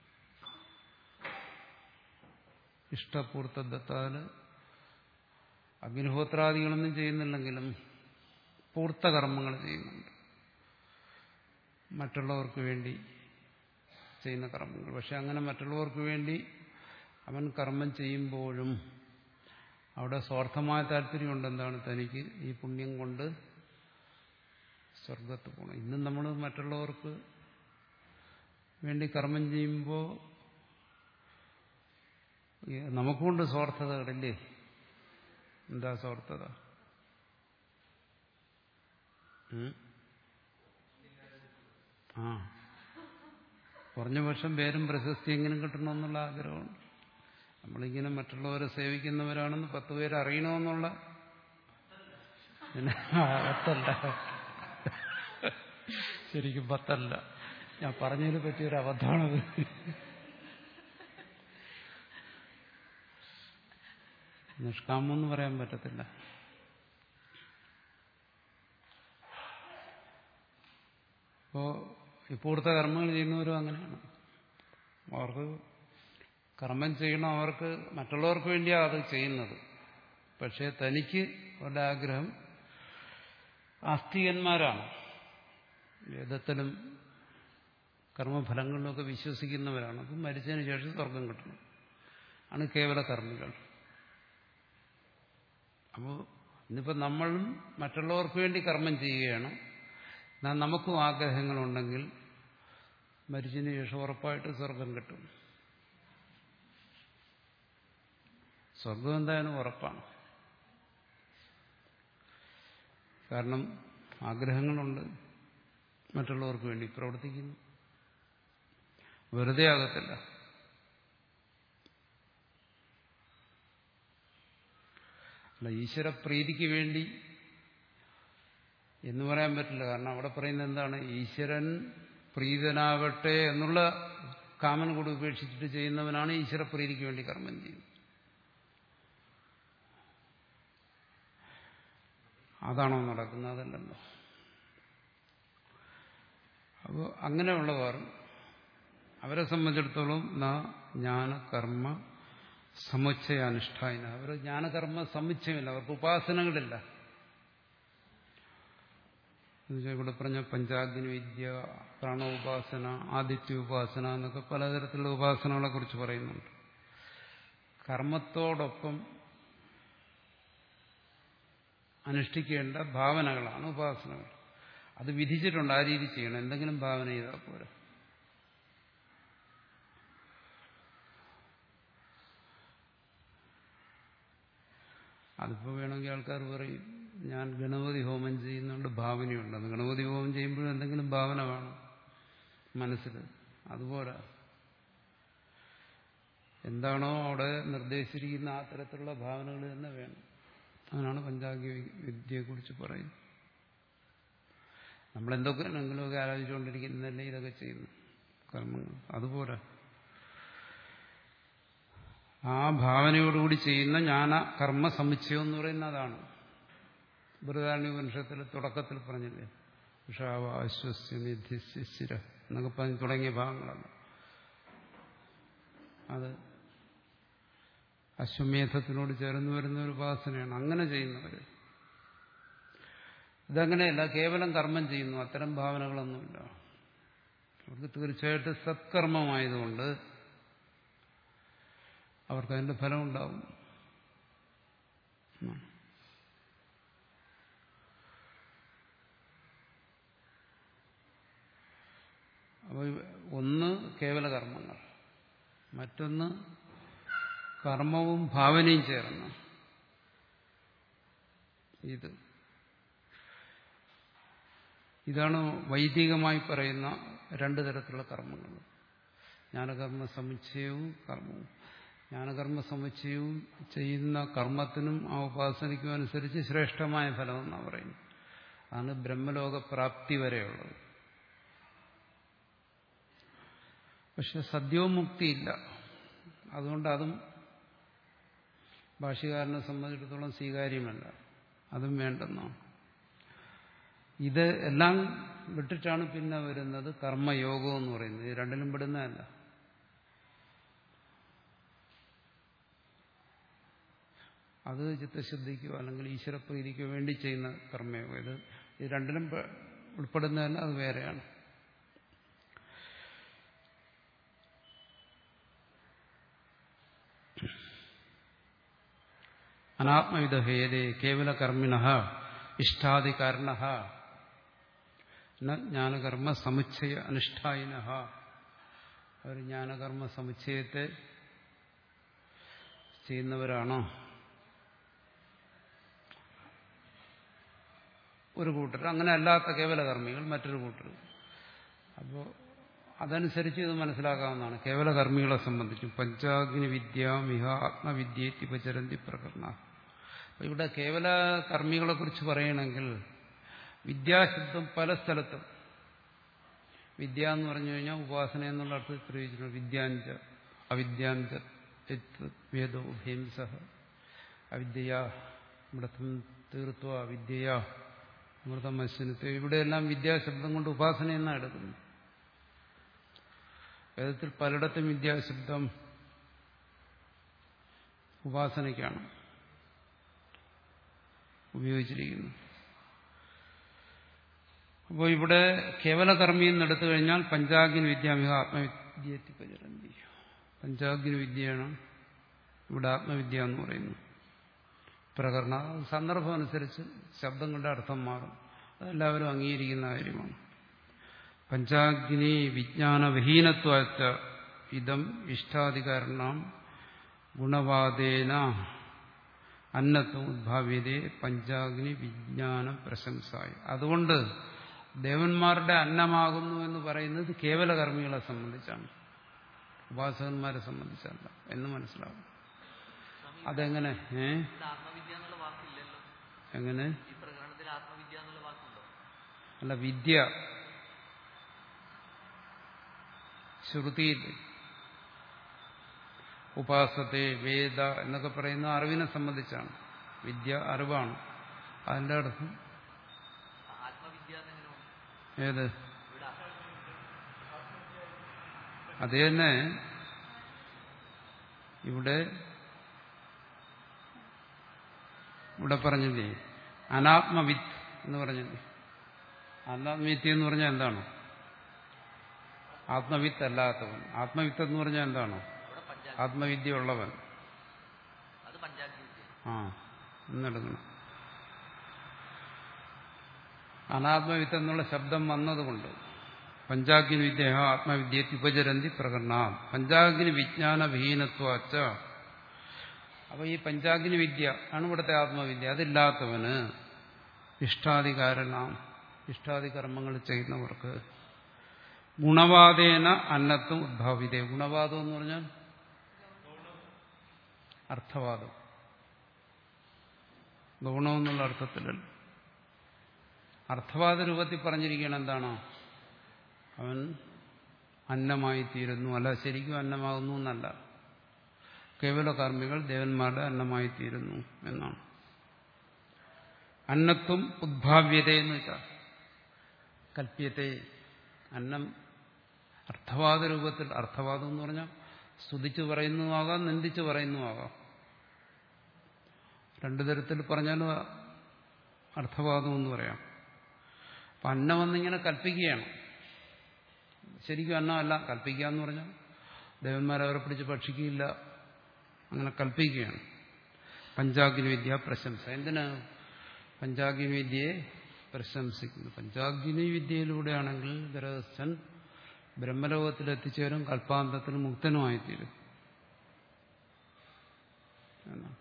ഇഷ്ടപൂർത്തത്താല് അഗ്നിഹോത്രാദികളൊന്നും ചെയ്യുന്നില്ലെങ്കിലും പൂർത്ത കർമ്മങ്ങൾ ചെയ്യുന്നുണ്ട് മറ്റുള്ളവർക്ക് വേണ്ടി ചെയ്യുന്ന കർമ്മങ്ങൾ പക്ഷെ അങ്ങനെ മറ്റുള്ളവർക്ക് വേണ്ടി അവൻ കർമ്മം ചെയ്യുമ്പോഴും അവിടെ സ്വാർത്ഥമായ താല്പര്യമുണ്ട് എന്താണ് തനിക്ക് ഈ പുണ്യം കൊണ്ട് സ്വർഗത്ത് പോകണം ഇന്നും നമ്മൾ മറ്റുള്ളവർക്ക് വേണ്ടി കർമ്മം ചെയ്യുമ്പോൾ നമുക്കുണ്ട് സ്വാർത്ഥതകളില്ലേ എന്താ സ്വാർത്ഥത ഉം? ആ കുറഞ്ഞ പക്ഷം പേരും പ്രശസ്തി എങ്ങനെ കിട്ടണമെന്നുള്ള ആഗ്രഹമുണ്ട് നമ്മളിങ്ങനെ മറ്റുള്ളവരെ സേവിക്കുന്നവരാണെന്ന് പത്ത് പേര് അറിയണമെന്നുള്ള പിന്നെ ആ, പത്തല്ല ശരിക്കും പത്തല്ല ഞാൻ പറഞ്ഞതിന് പറ്റിയൊരു അബദ്ധമാണത് നിഷ്കാമം എന്ന് പറയാൻ പറ്റത്തില്ല അപ്പോ ഇപ്പോഴത്തെ കർമ്മങ്ങൾ ചെയ്യുന്നവരും അങ്ങനെയാണ് അവർക്ക് കർമ്മം ചെയ്യണം അവർക്ക് മറ്റുള്ളവർക്ക് വേണ്ടിയാണ് അത് ചെയ്യുന്നത് പക്ഷേ തനിക്ക് അവരുടെ ആഗ്രഹം ആസ്തികന്മാരാണ് വേദത്തിലും കർമ്മഫലങ്ങളിലൊക്കെ വിശ്വസിക്കുന്നവരാണ് അപ്പം മരിച്ചതിന് ശേഷം സ്വർഗം കിട്ടണം ആണ് കേവല കർമ്മികൾ അപ്പോൾ ഇന്നിപ്പോൾ നമ്മളും മറ്റുള്ളവർക്ക് വേണ്ടി കർമ്മം ചെയ്യുകയാണ് എന്നാൽ നമുക്കും ആഗ്രഹങ്ങളുണ്ടെങ്കിൽ മരിച്ചതിന് ശേഷം ഉറപ്പായിട്ട് സ്വർഗം കിട്ടും സ്വർഗം എന്തായാലും ഉറപ്പാണ് കാരണം ആഗ്രഹങ്ങളുണ്ട് മറ്റുള്ളവർക്ക് വേണ്ടി പ്രവർത്തിക്കുന്നു വെറുതെ ആകത്തില്ല അല്ല ഈശ്വരപ്രീതിക്ക് വേണ്ടി എന്ന് പറയാൻ പറ്റില്ല കാരണം അവിടെ പറയുന്നത് എന്താണ് ഈശ്വരൻ പ്രീതനാവട്ടെ എന്നുള്ള കാമൻ കൂടി ഉപേക്ഷിച്ചിട്ട് ചെയ്യുന്നവനാണ് ഈശ്വരപ്രീതിക്ക് വേണ്ടി കർമ്മം ചെയ്യുന്നത് അതാണോ നടക്കുന്നത് അതല്ലല്ലോ അപ്പോൾ അങ്ങനെയുള്ളവർ അവരെ സംബന്ധിച്ചിടത്തോളം നാ ജ്ഞാന കർമ്മ സമുച്ചയാനുഷ്ഠാന അവർ ജ്ഞാനകർമ്മ സമുച്ചയമില്ല അവർക്ക് ഉപാസനകളില്ല എന്നുവെച്ചാൽ ഇവിടെ പറഞ്ഞ പഞ്ചാഗ്നി വിദ്യ പ്രാണോപാസന ആദിത്യ ഉപാസന എന്നൊക്കെ പലതരത്തിലുള്ള ഉപാസനകളെ കുറിച്ച് പറയുന്നുണ്ട് കർമ്മത്തോടൊപ്പം അനുഷ്ഠിക്കേണ്ട ഭാവനകളാണ് ഉപാസനകൾ അത് വിധിച്ചിട്ടുണ്ട് ആ രീതി ചെയ്യണം എന്തെങ്കിലും ഭാവന ചെയ്താൽ പോരാ അതിപ്പോൾ വേണമെങ്കിൽ ആൾക്കാർ പറയും ഞാൻ ഗണപതി ഹോമം ചെയ്യുന്നുണ്ട് ഭാവനയുണ്ടെന്ന് ഗണപതി ഹോമം ചെയ്യുമ്പോഴും എന്തെങ്കിലും ഭാവന വേണം മനസ്സിൽ അതുപോലെ എന്താണോ അവിടെ നിർദ്ദേശിച്ചിരിക്കുന്ന ആ തരത്തിലുള്ള ഭാവനകൾ തന്നെ വേണം അതിനാണ് പഞ്ചാംഗ വിദ്യയെക്കുറിച്ച് പറയുന്നത് നമ്മളെന്തൊക്കെ എന്തെങ്കിലുമൊക്കെ ആലോചിച്ചുകൊണ്ടിരിക്കുന്നതല്ലേ ഇതൊക്കെ ചെയ്യുന്നു കർമ്മങ്ങൾ അതുപോലെ ആ ഭാവനയോടുകൂടി ചെയ്യുന്ന ജ്ഞാന കർമ്മ സമുച്ചയം എന്ന് പറയുന്ന അതാണ് ബൃഹദാരണ്യോപനിഷത്തിൽ തുടക്കത്തിൽ പറഞ്ഞില്ലേ ഉഷാവ അശ്വസ്യ നിധിസ്ഥിര എന്നൊക്കെ പറഞ്ഞ് തുടങ്ങിയ ഭാഗങ്ങളാണ് അത് അശ്വമേധത്തിനോട് ചേർന്ന് വരുന്ന ഒരു ഉപാസനയാണ് അങ്ങനെ ചെയ്യുന്നവർ ഇതങ്ങനെയല്ല കേവലം കർമ്മം ചെയ്യുന്നു അത്തരം ഭാവനകളൊന്നുമില്ല അവർക്ക് തീർച്ചയായിട്ടും സത്കർമ്മമായതുകൊണ്ട് അവർക്ക് അതിന്റെ ഫലം ഉണ്ടാവും അപ്പോൾ ഒന്ന് കേവല കർമ്മങ്ങൾ മറ്റൊന്ന് കർമ്മവും ഭാവനയും ചേർന്ന് ഇത് ഇതാണ് വൈദികമായി പറയുന്ന രണ്ടു തരത്തിലുള്ള കർമ്മങ്ങൾ ജ്ഞാനകർമ്മ സമുച്ചയവും കർമ്മവും ജ്ഞാനകർമ്മ സമുച്ചയവും ചെയ്യുന്ന കർമ്മത്തിനും ആ ഉപാസനയ്ക്കും അനുസരിച്ച് ശ്രേഷ്ഠമായ ഫലമെന്നാണ് പറയുന്നത് അതാണ് ബ്രഹ്മലോകപ്രാപ്തി വരെയുള്ളത് പക്ഷെ സദ്യോമുക്തിയില്ല അതുകൊണ്ട് അതും ഭാഷ്യകാരനെ സംബന്ധിച്ചിടത്തോളം സ്വീകാര്യമല്ല അതും വേണ്ടെന്നാണ് ഇത് എല്ലാം വിട്ടിട്ടാണ് പിന്നെ വരുന്നത് കർമ്മയോഗം എന്ന് പറയുന്നത് ഇത് രണ്ടിലും പെടുന്നതല്ല അത് ചിത്തശുദ്ധിക്കോ അല്ലെങ്കിൽ ഈശ്വരപ്രീതിക്കോ വേണ്ടി ചെയ്യുന്ന കർമ്മയോഗം ഇത് ഇത് രണ്ടിലും പെ- ഉൾപ്പെടുന്നതല്ല അത് വേറെയാണ് അനാത്മവിധ ഹേതേ കേവല കർമ്മിണ ഇഷ്ടാദികാരണ ജ്ഞാനകർമ്മ സമുച്ചയ അനുഷ്ഠായിന അവർ ജ്ഞാനകർമ്മ സമുച്ചയത്തെ ചെയ്യുന്നവരാണോ ഒരു കൂട്ടർ അങ്ങനെ അല്ലാത്ത കേവല കർമ്മികൾ മറ്റൊരു കൂട്ടർ അപ്പോൾ അതനുസരിച്ച് ഇത് മനസ്സിലാക്കാവുന്നതാണ് കേവല കർമ്മികളെ സംബന്ധിച്ചും പഞ്ചാഗ്നി വിദ്യ മിഹ ആത്മവിദ്യേത്തി ഉപചരന്തി പ്രകടന അപ്പോൾ ഇവിടെ കേവല കർമ്മികളെ കുറിച്ച് പറയണമെങ്കിൽ വിദ്യാശബ്ദം പല സ്ഥലത്തും വിദ്യ എന്ന് പറഞ്ഞു കഴിഞ്ഞാൽ ഉപാസന എന്നുള്ള അർത്ഥത്തിൽ പ്രയോഗിച്ചിട്ടുണ്ട് വിദ്യാഞ്ച അവിദ്യാഞ്ച വേദോ ഹേംസ അവിദ്യ ഇവിടത്തും തീർത്തുവ വിദ്യയ അമൃതമശ്വനത്തെ ഇവിടെയെല്ലാം വിദ്യാശബ്ദം കൊണ്ട് ഉപാസന എന്നാണ് എടുക്കുന്നത് വേദത്തിൽ പലയിടത്തും വിദ്യാശബ്ദം ഉപാസനയ്ക്കാണ് ഉപയോഗിച്ചിരിക്കുന്നത് അപ്പോൾ ഇവിടെ കേവല കർമ്മി എന്നെടുത്തു കഴിഞ്ഞാൽ പഞ്ചാഗ്നി വിദ്യാമിഹ ആത്മവിദ്യത്തി പ്രചരന്തി പഞ്ചാഗ്നി വിദ്യയാണ് ഇവിടെ ആത്മവിദ്യ എന്ന് പറയുന്നത് പ്രകരണ സന്ദർഭം അനുസരിച്ച് ശബ്ദങ്ങളുടെ അർത്ഥം മാറും അതെല്ലാവരും അംഗീകരിക്കുന്ന കാര്യമാണ് പഞ്ചാഗ്നി വിജ്ഞാനവിഹീനത്വച്ച ഇതം ഇഷ്ടാധികരണം ഗുണവാദേന അന്നത്വം ഉദ്ഭാവ്യതേ പഞ്ചാഗ്നി വിജ്ഞാന പ്രശംസായി അതുകൊണ്ട് ദേവന്മാരുടെ അന്നമാകുന്നു എന്ന് പറയുന്നത് കേവല കർമ്മികളെ സംബന്ധിച്ചാണ് ഉപാസകന്മാരെ സംബന്ധിച്ചല്ല എന്ന് മനസ്സിലാവും അതെങ്ങനെ ഏ ഇവിടെ ആത്മവിദ്യ എന്നുള്ള വാക്കില്ലല്ലോ എങ്ങനെ ഈ പ്രകടനത്തിൽ ആത്മവിദ്യ എന്നുള്ള വാക്കുണ്ടോ അല്ല വിദ്യ ശ്രുതിയിൽ ഉപാസത്തെ വേദ എന്നൊക്കെ പറയുന്ന അറിവിനെ സംബന്ധിച്ചാണ് വിദ്യ അറിവാണ് അതിൻ്റെ അർത്ഥം ആത്മവിദ്യ എന്നെങ്ങനെ ഉണ്ട്? ഏത് ഇവിടെ അത് തന്നെ ഇവിടെ ഇവിടെ പറഞ്ഞില്ലേ അനാത്മവിത്ത് എന്ന് പറഞ്ഞില്ലേ അനാത്മവിത്ത് എന്ന് പറഞ്ഞാൽ എന്താണ് ആത്മവിത്ത് അല്ലാത്തവൻ ആത്മവിത്ത് എന്ന് പറഞ്ഞാൽ എന്താണ് ഇവിടെ പഞ്ചാ ആത്മവിദ്യ ഉള്ളവൻ അത് പഞ്ചാഗ്നി വിദ്യ ആ എന്നെടുക്കണം അനാത്മവിത്ത് എന്നുള്ള ശബ്ദം വന്നതുകൊണ്ട് പഞ്ചാഗ്നി വിദ്യ ആത്മവിദ്യ ഉപചരന്തി പ്രകടന പഞ്ചാഗ്നി വിജ്ഞാന വിഹീനത്വാച്ച അപ്പൊ ഈ പഞ്ചാഗ്നി വിദ്യ ആണ് ഇവിടുത്തെ ആത്മവിദ്യ അതില്ലാത്തവന് ഇഷ്ടാധികാരണ ഇഷ്ടാദി കർമ്മങ്ങൾ ചെയ്യുന്നവർക്ക് ഗുണവാദേന അന്നത്വം ഉദ്ഭാവിതേ ഗുണവാദം എന്ന് പറഞ്ഞാൽ അർത്ഥവാദം ഗുണം എന്നുള്ള അർത്ഥത്തിലല്ല അർത്ഥവാദ രൂപത്തിൽ പറഞ്ഞിരിക്കണം എന്താണോ അവൻ അന്നമായി തീരുന്നു അല്ല ശരിക്കും അന്നമാകുന്നു എന്നല്ല കേവല കർമ്മികൾ ദേവന്മാരുടെ അന്നമായി തീരുന്നു എന്നാണ് അന്നത്വം ഉദ്ഭാവ്യത എന്ന് വെച്ചാൽ കൽപ്യത്തെ അന്നം അർത്ഥവാദ രൂപത്തിൽ അർത്ഥവാദം എന്ന് പറഞ്ഞാൽ സ്തുതിച്ചു പറയുന്നതുമാകാം നിന്ദിച്ചു പറയുന്നതുമാകാം രണ്ടു തരത്തിൽ പറഞ്ഞാലും അർത്ഥവാദം എന്ന് പറയാം അപ്പം അന്നം എന്നിങ്ങനെ കൽപ്പിക്കുകയാണ് ശരിക്കും അന്നമല്ല കൽപ്പിക്കുക എന്ന് പറഞ്ഞാൽ ദേവന്മാരെ അവരെ പിടിച്ച് ഭക്ഷിക്കില്ല അങ്ങനെ കൽപ്പിക്കുകയാണ് പഞ്ചാഗ്നി വിദ്യ പ്രശംസ എന്തിനാ പഞ്ചാഗ്നി വിദ്യയെ പ്രശംസിക്കുന്നു പഞ്ചാഗ്നി വിദ്യയിലൂടെയാണെങ്കിൽ ഗരഹസ്ഥൻ ബ്രഹ്മലോകത്തിൽ എത്തിച്ചേരും കൽപ്പാന്തത്തിൽ മുക്തനുമായിത്തീരും എന്നാണ്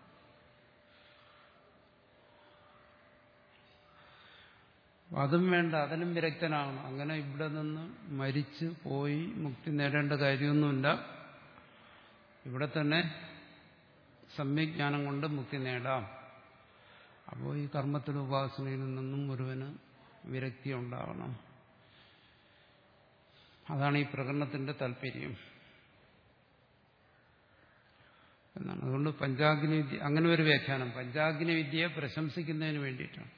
അതും വേണ്ട അതിലും വിരക്തനാകണം അങ്ങനെ ഇവിടെ നിന്ന് മരിച്ച് പോയി മുക്തി നേടേണ്ട കാര്യമൊന്നുമില്ല ഇവിടെ തന്നെ സമ്യജ്ഞാനം കൊണ്ട് മുക്തി നേടാം അപ്പോൾ ഈ കർമ്മത്തിലും ഉപാസനയിൽ നിന്നും ഒരുവന് വിരക്തി ഉണ്ടാവണം അതാണ് ഈ പ്രകടനത്തിന്റെ താല്പര്യം എന്നാണ് അതുകൊണ്ട് പഞ്ചാഗ്നി വിദ്യ അങ്ങനെ ഒരു വ്യാഖ്യാനം പഞ്ചാഗ്നി വിദ്യയെ പ്രശംസിക്കുന്നതിന് വേണ്ടിയിട്ടാണ്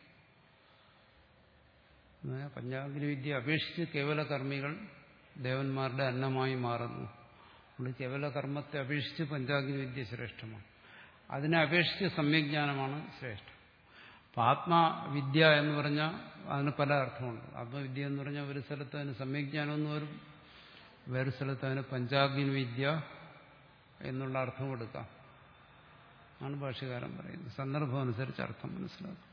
എന്ന് പഞ്ചാഗ്നി വിദ്യ അപേക്ഷിച്ച് കേവല കർമ്മികൾ ദേവന്മാരുടെ അന്നമായി മാറുന്നു അതുകൊണ്ട് കേവല കർമ്മത്തെ അപേക്ഷിച്ച് പഞ്ചാഗ്നി വിദ്യ ശ്രേഷ്ഠമാണ് അതിനെ അപേക്ഷിച്ച് സമ്യജ്ഞാനമാണ് ശ്രേഷ്ഠം അപ്പം ആത്മവിദ്യ എന്ന് പറഞ്ഞാൽ അതിന് പല അർത്ഥമുണ്ട് ആത്മവിദ്യ എന്ന് പറഞ്ഞാൽ ഒരു സ്ഥലത്ത് അതിന് സമ്യജ്ഞാനം എന്ന് വരും വേറെ സ്ഥലത്ത് അതിന് പഞ്ചാഗ്നി വിദ്യ എന്നുള്ള അർത്ഥം കൊടുക്കാം ആണ് ഭാഷകാരൻ പറയുന്നത് സന്ദർഭം അനുസരിച്ച് അർത്ഥം മനസ്സിലാക്കും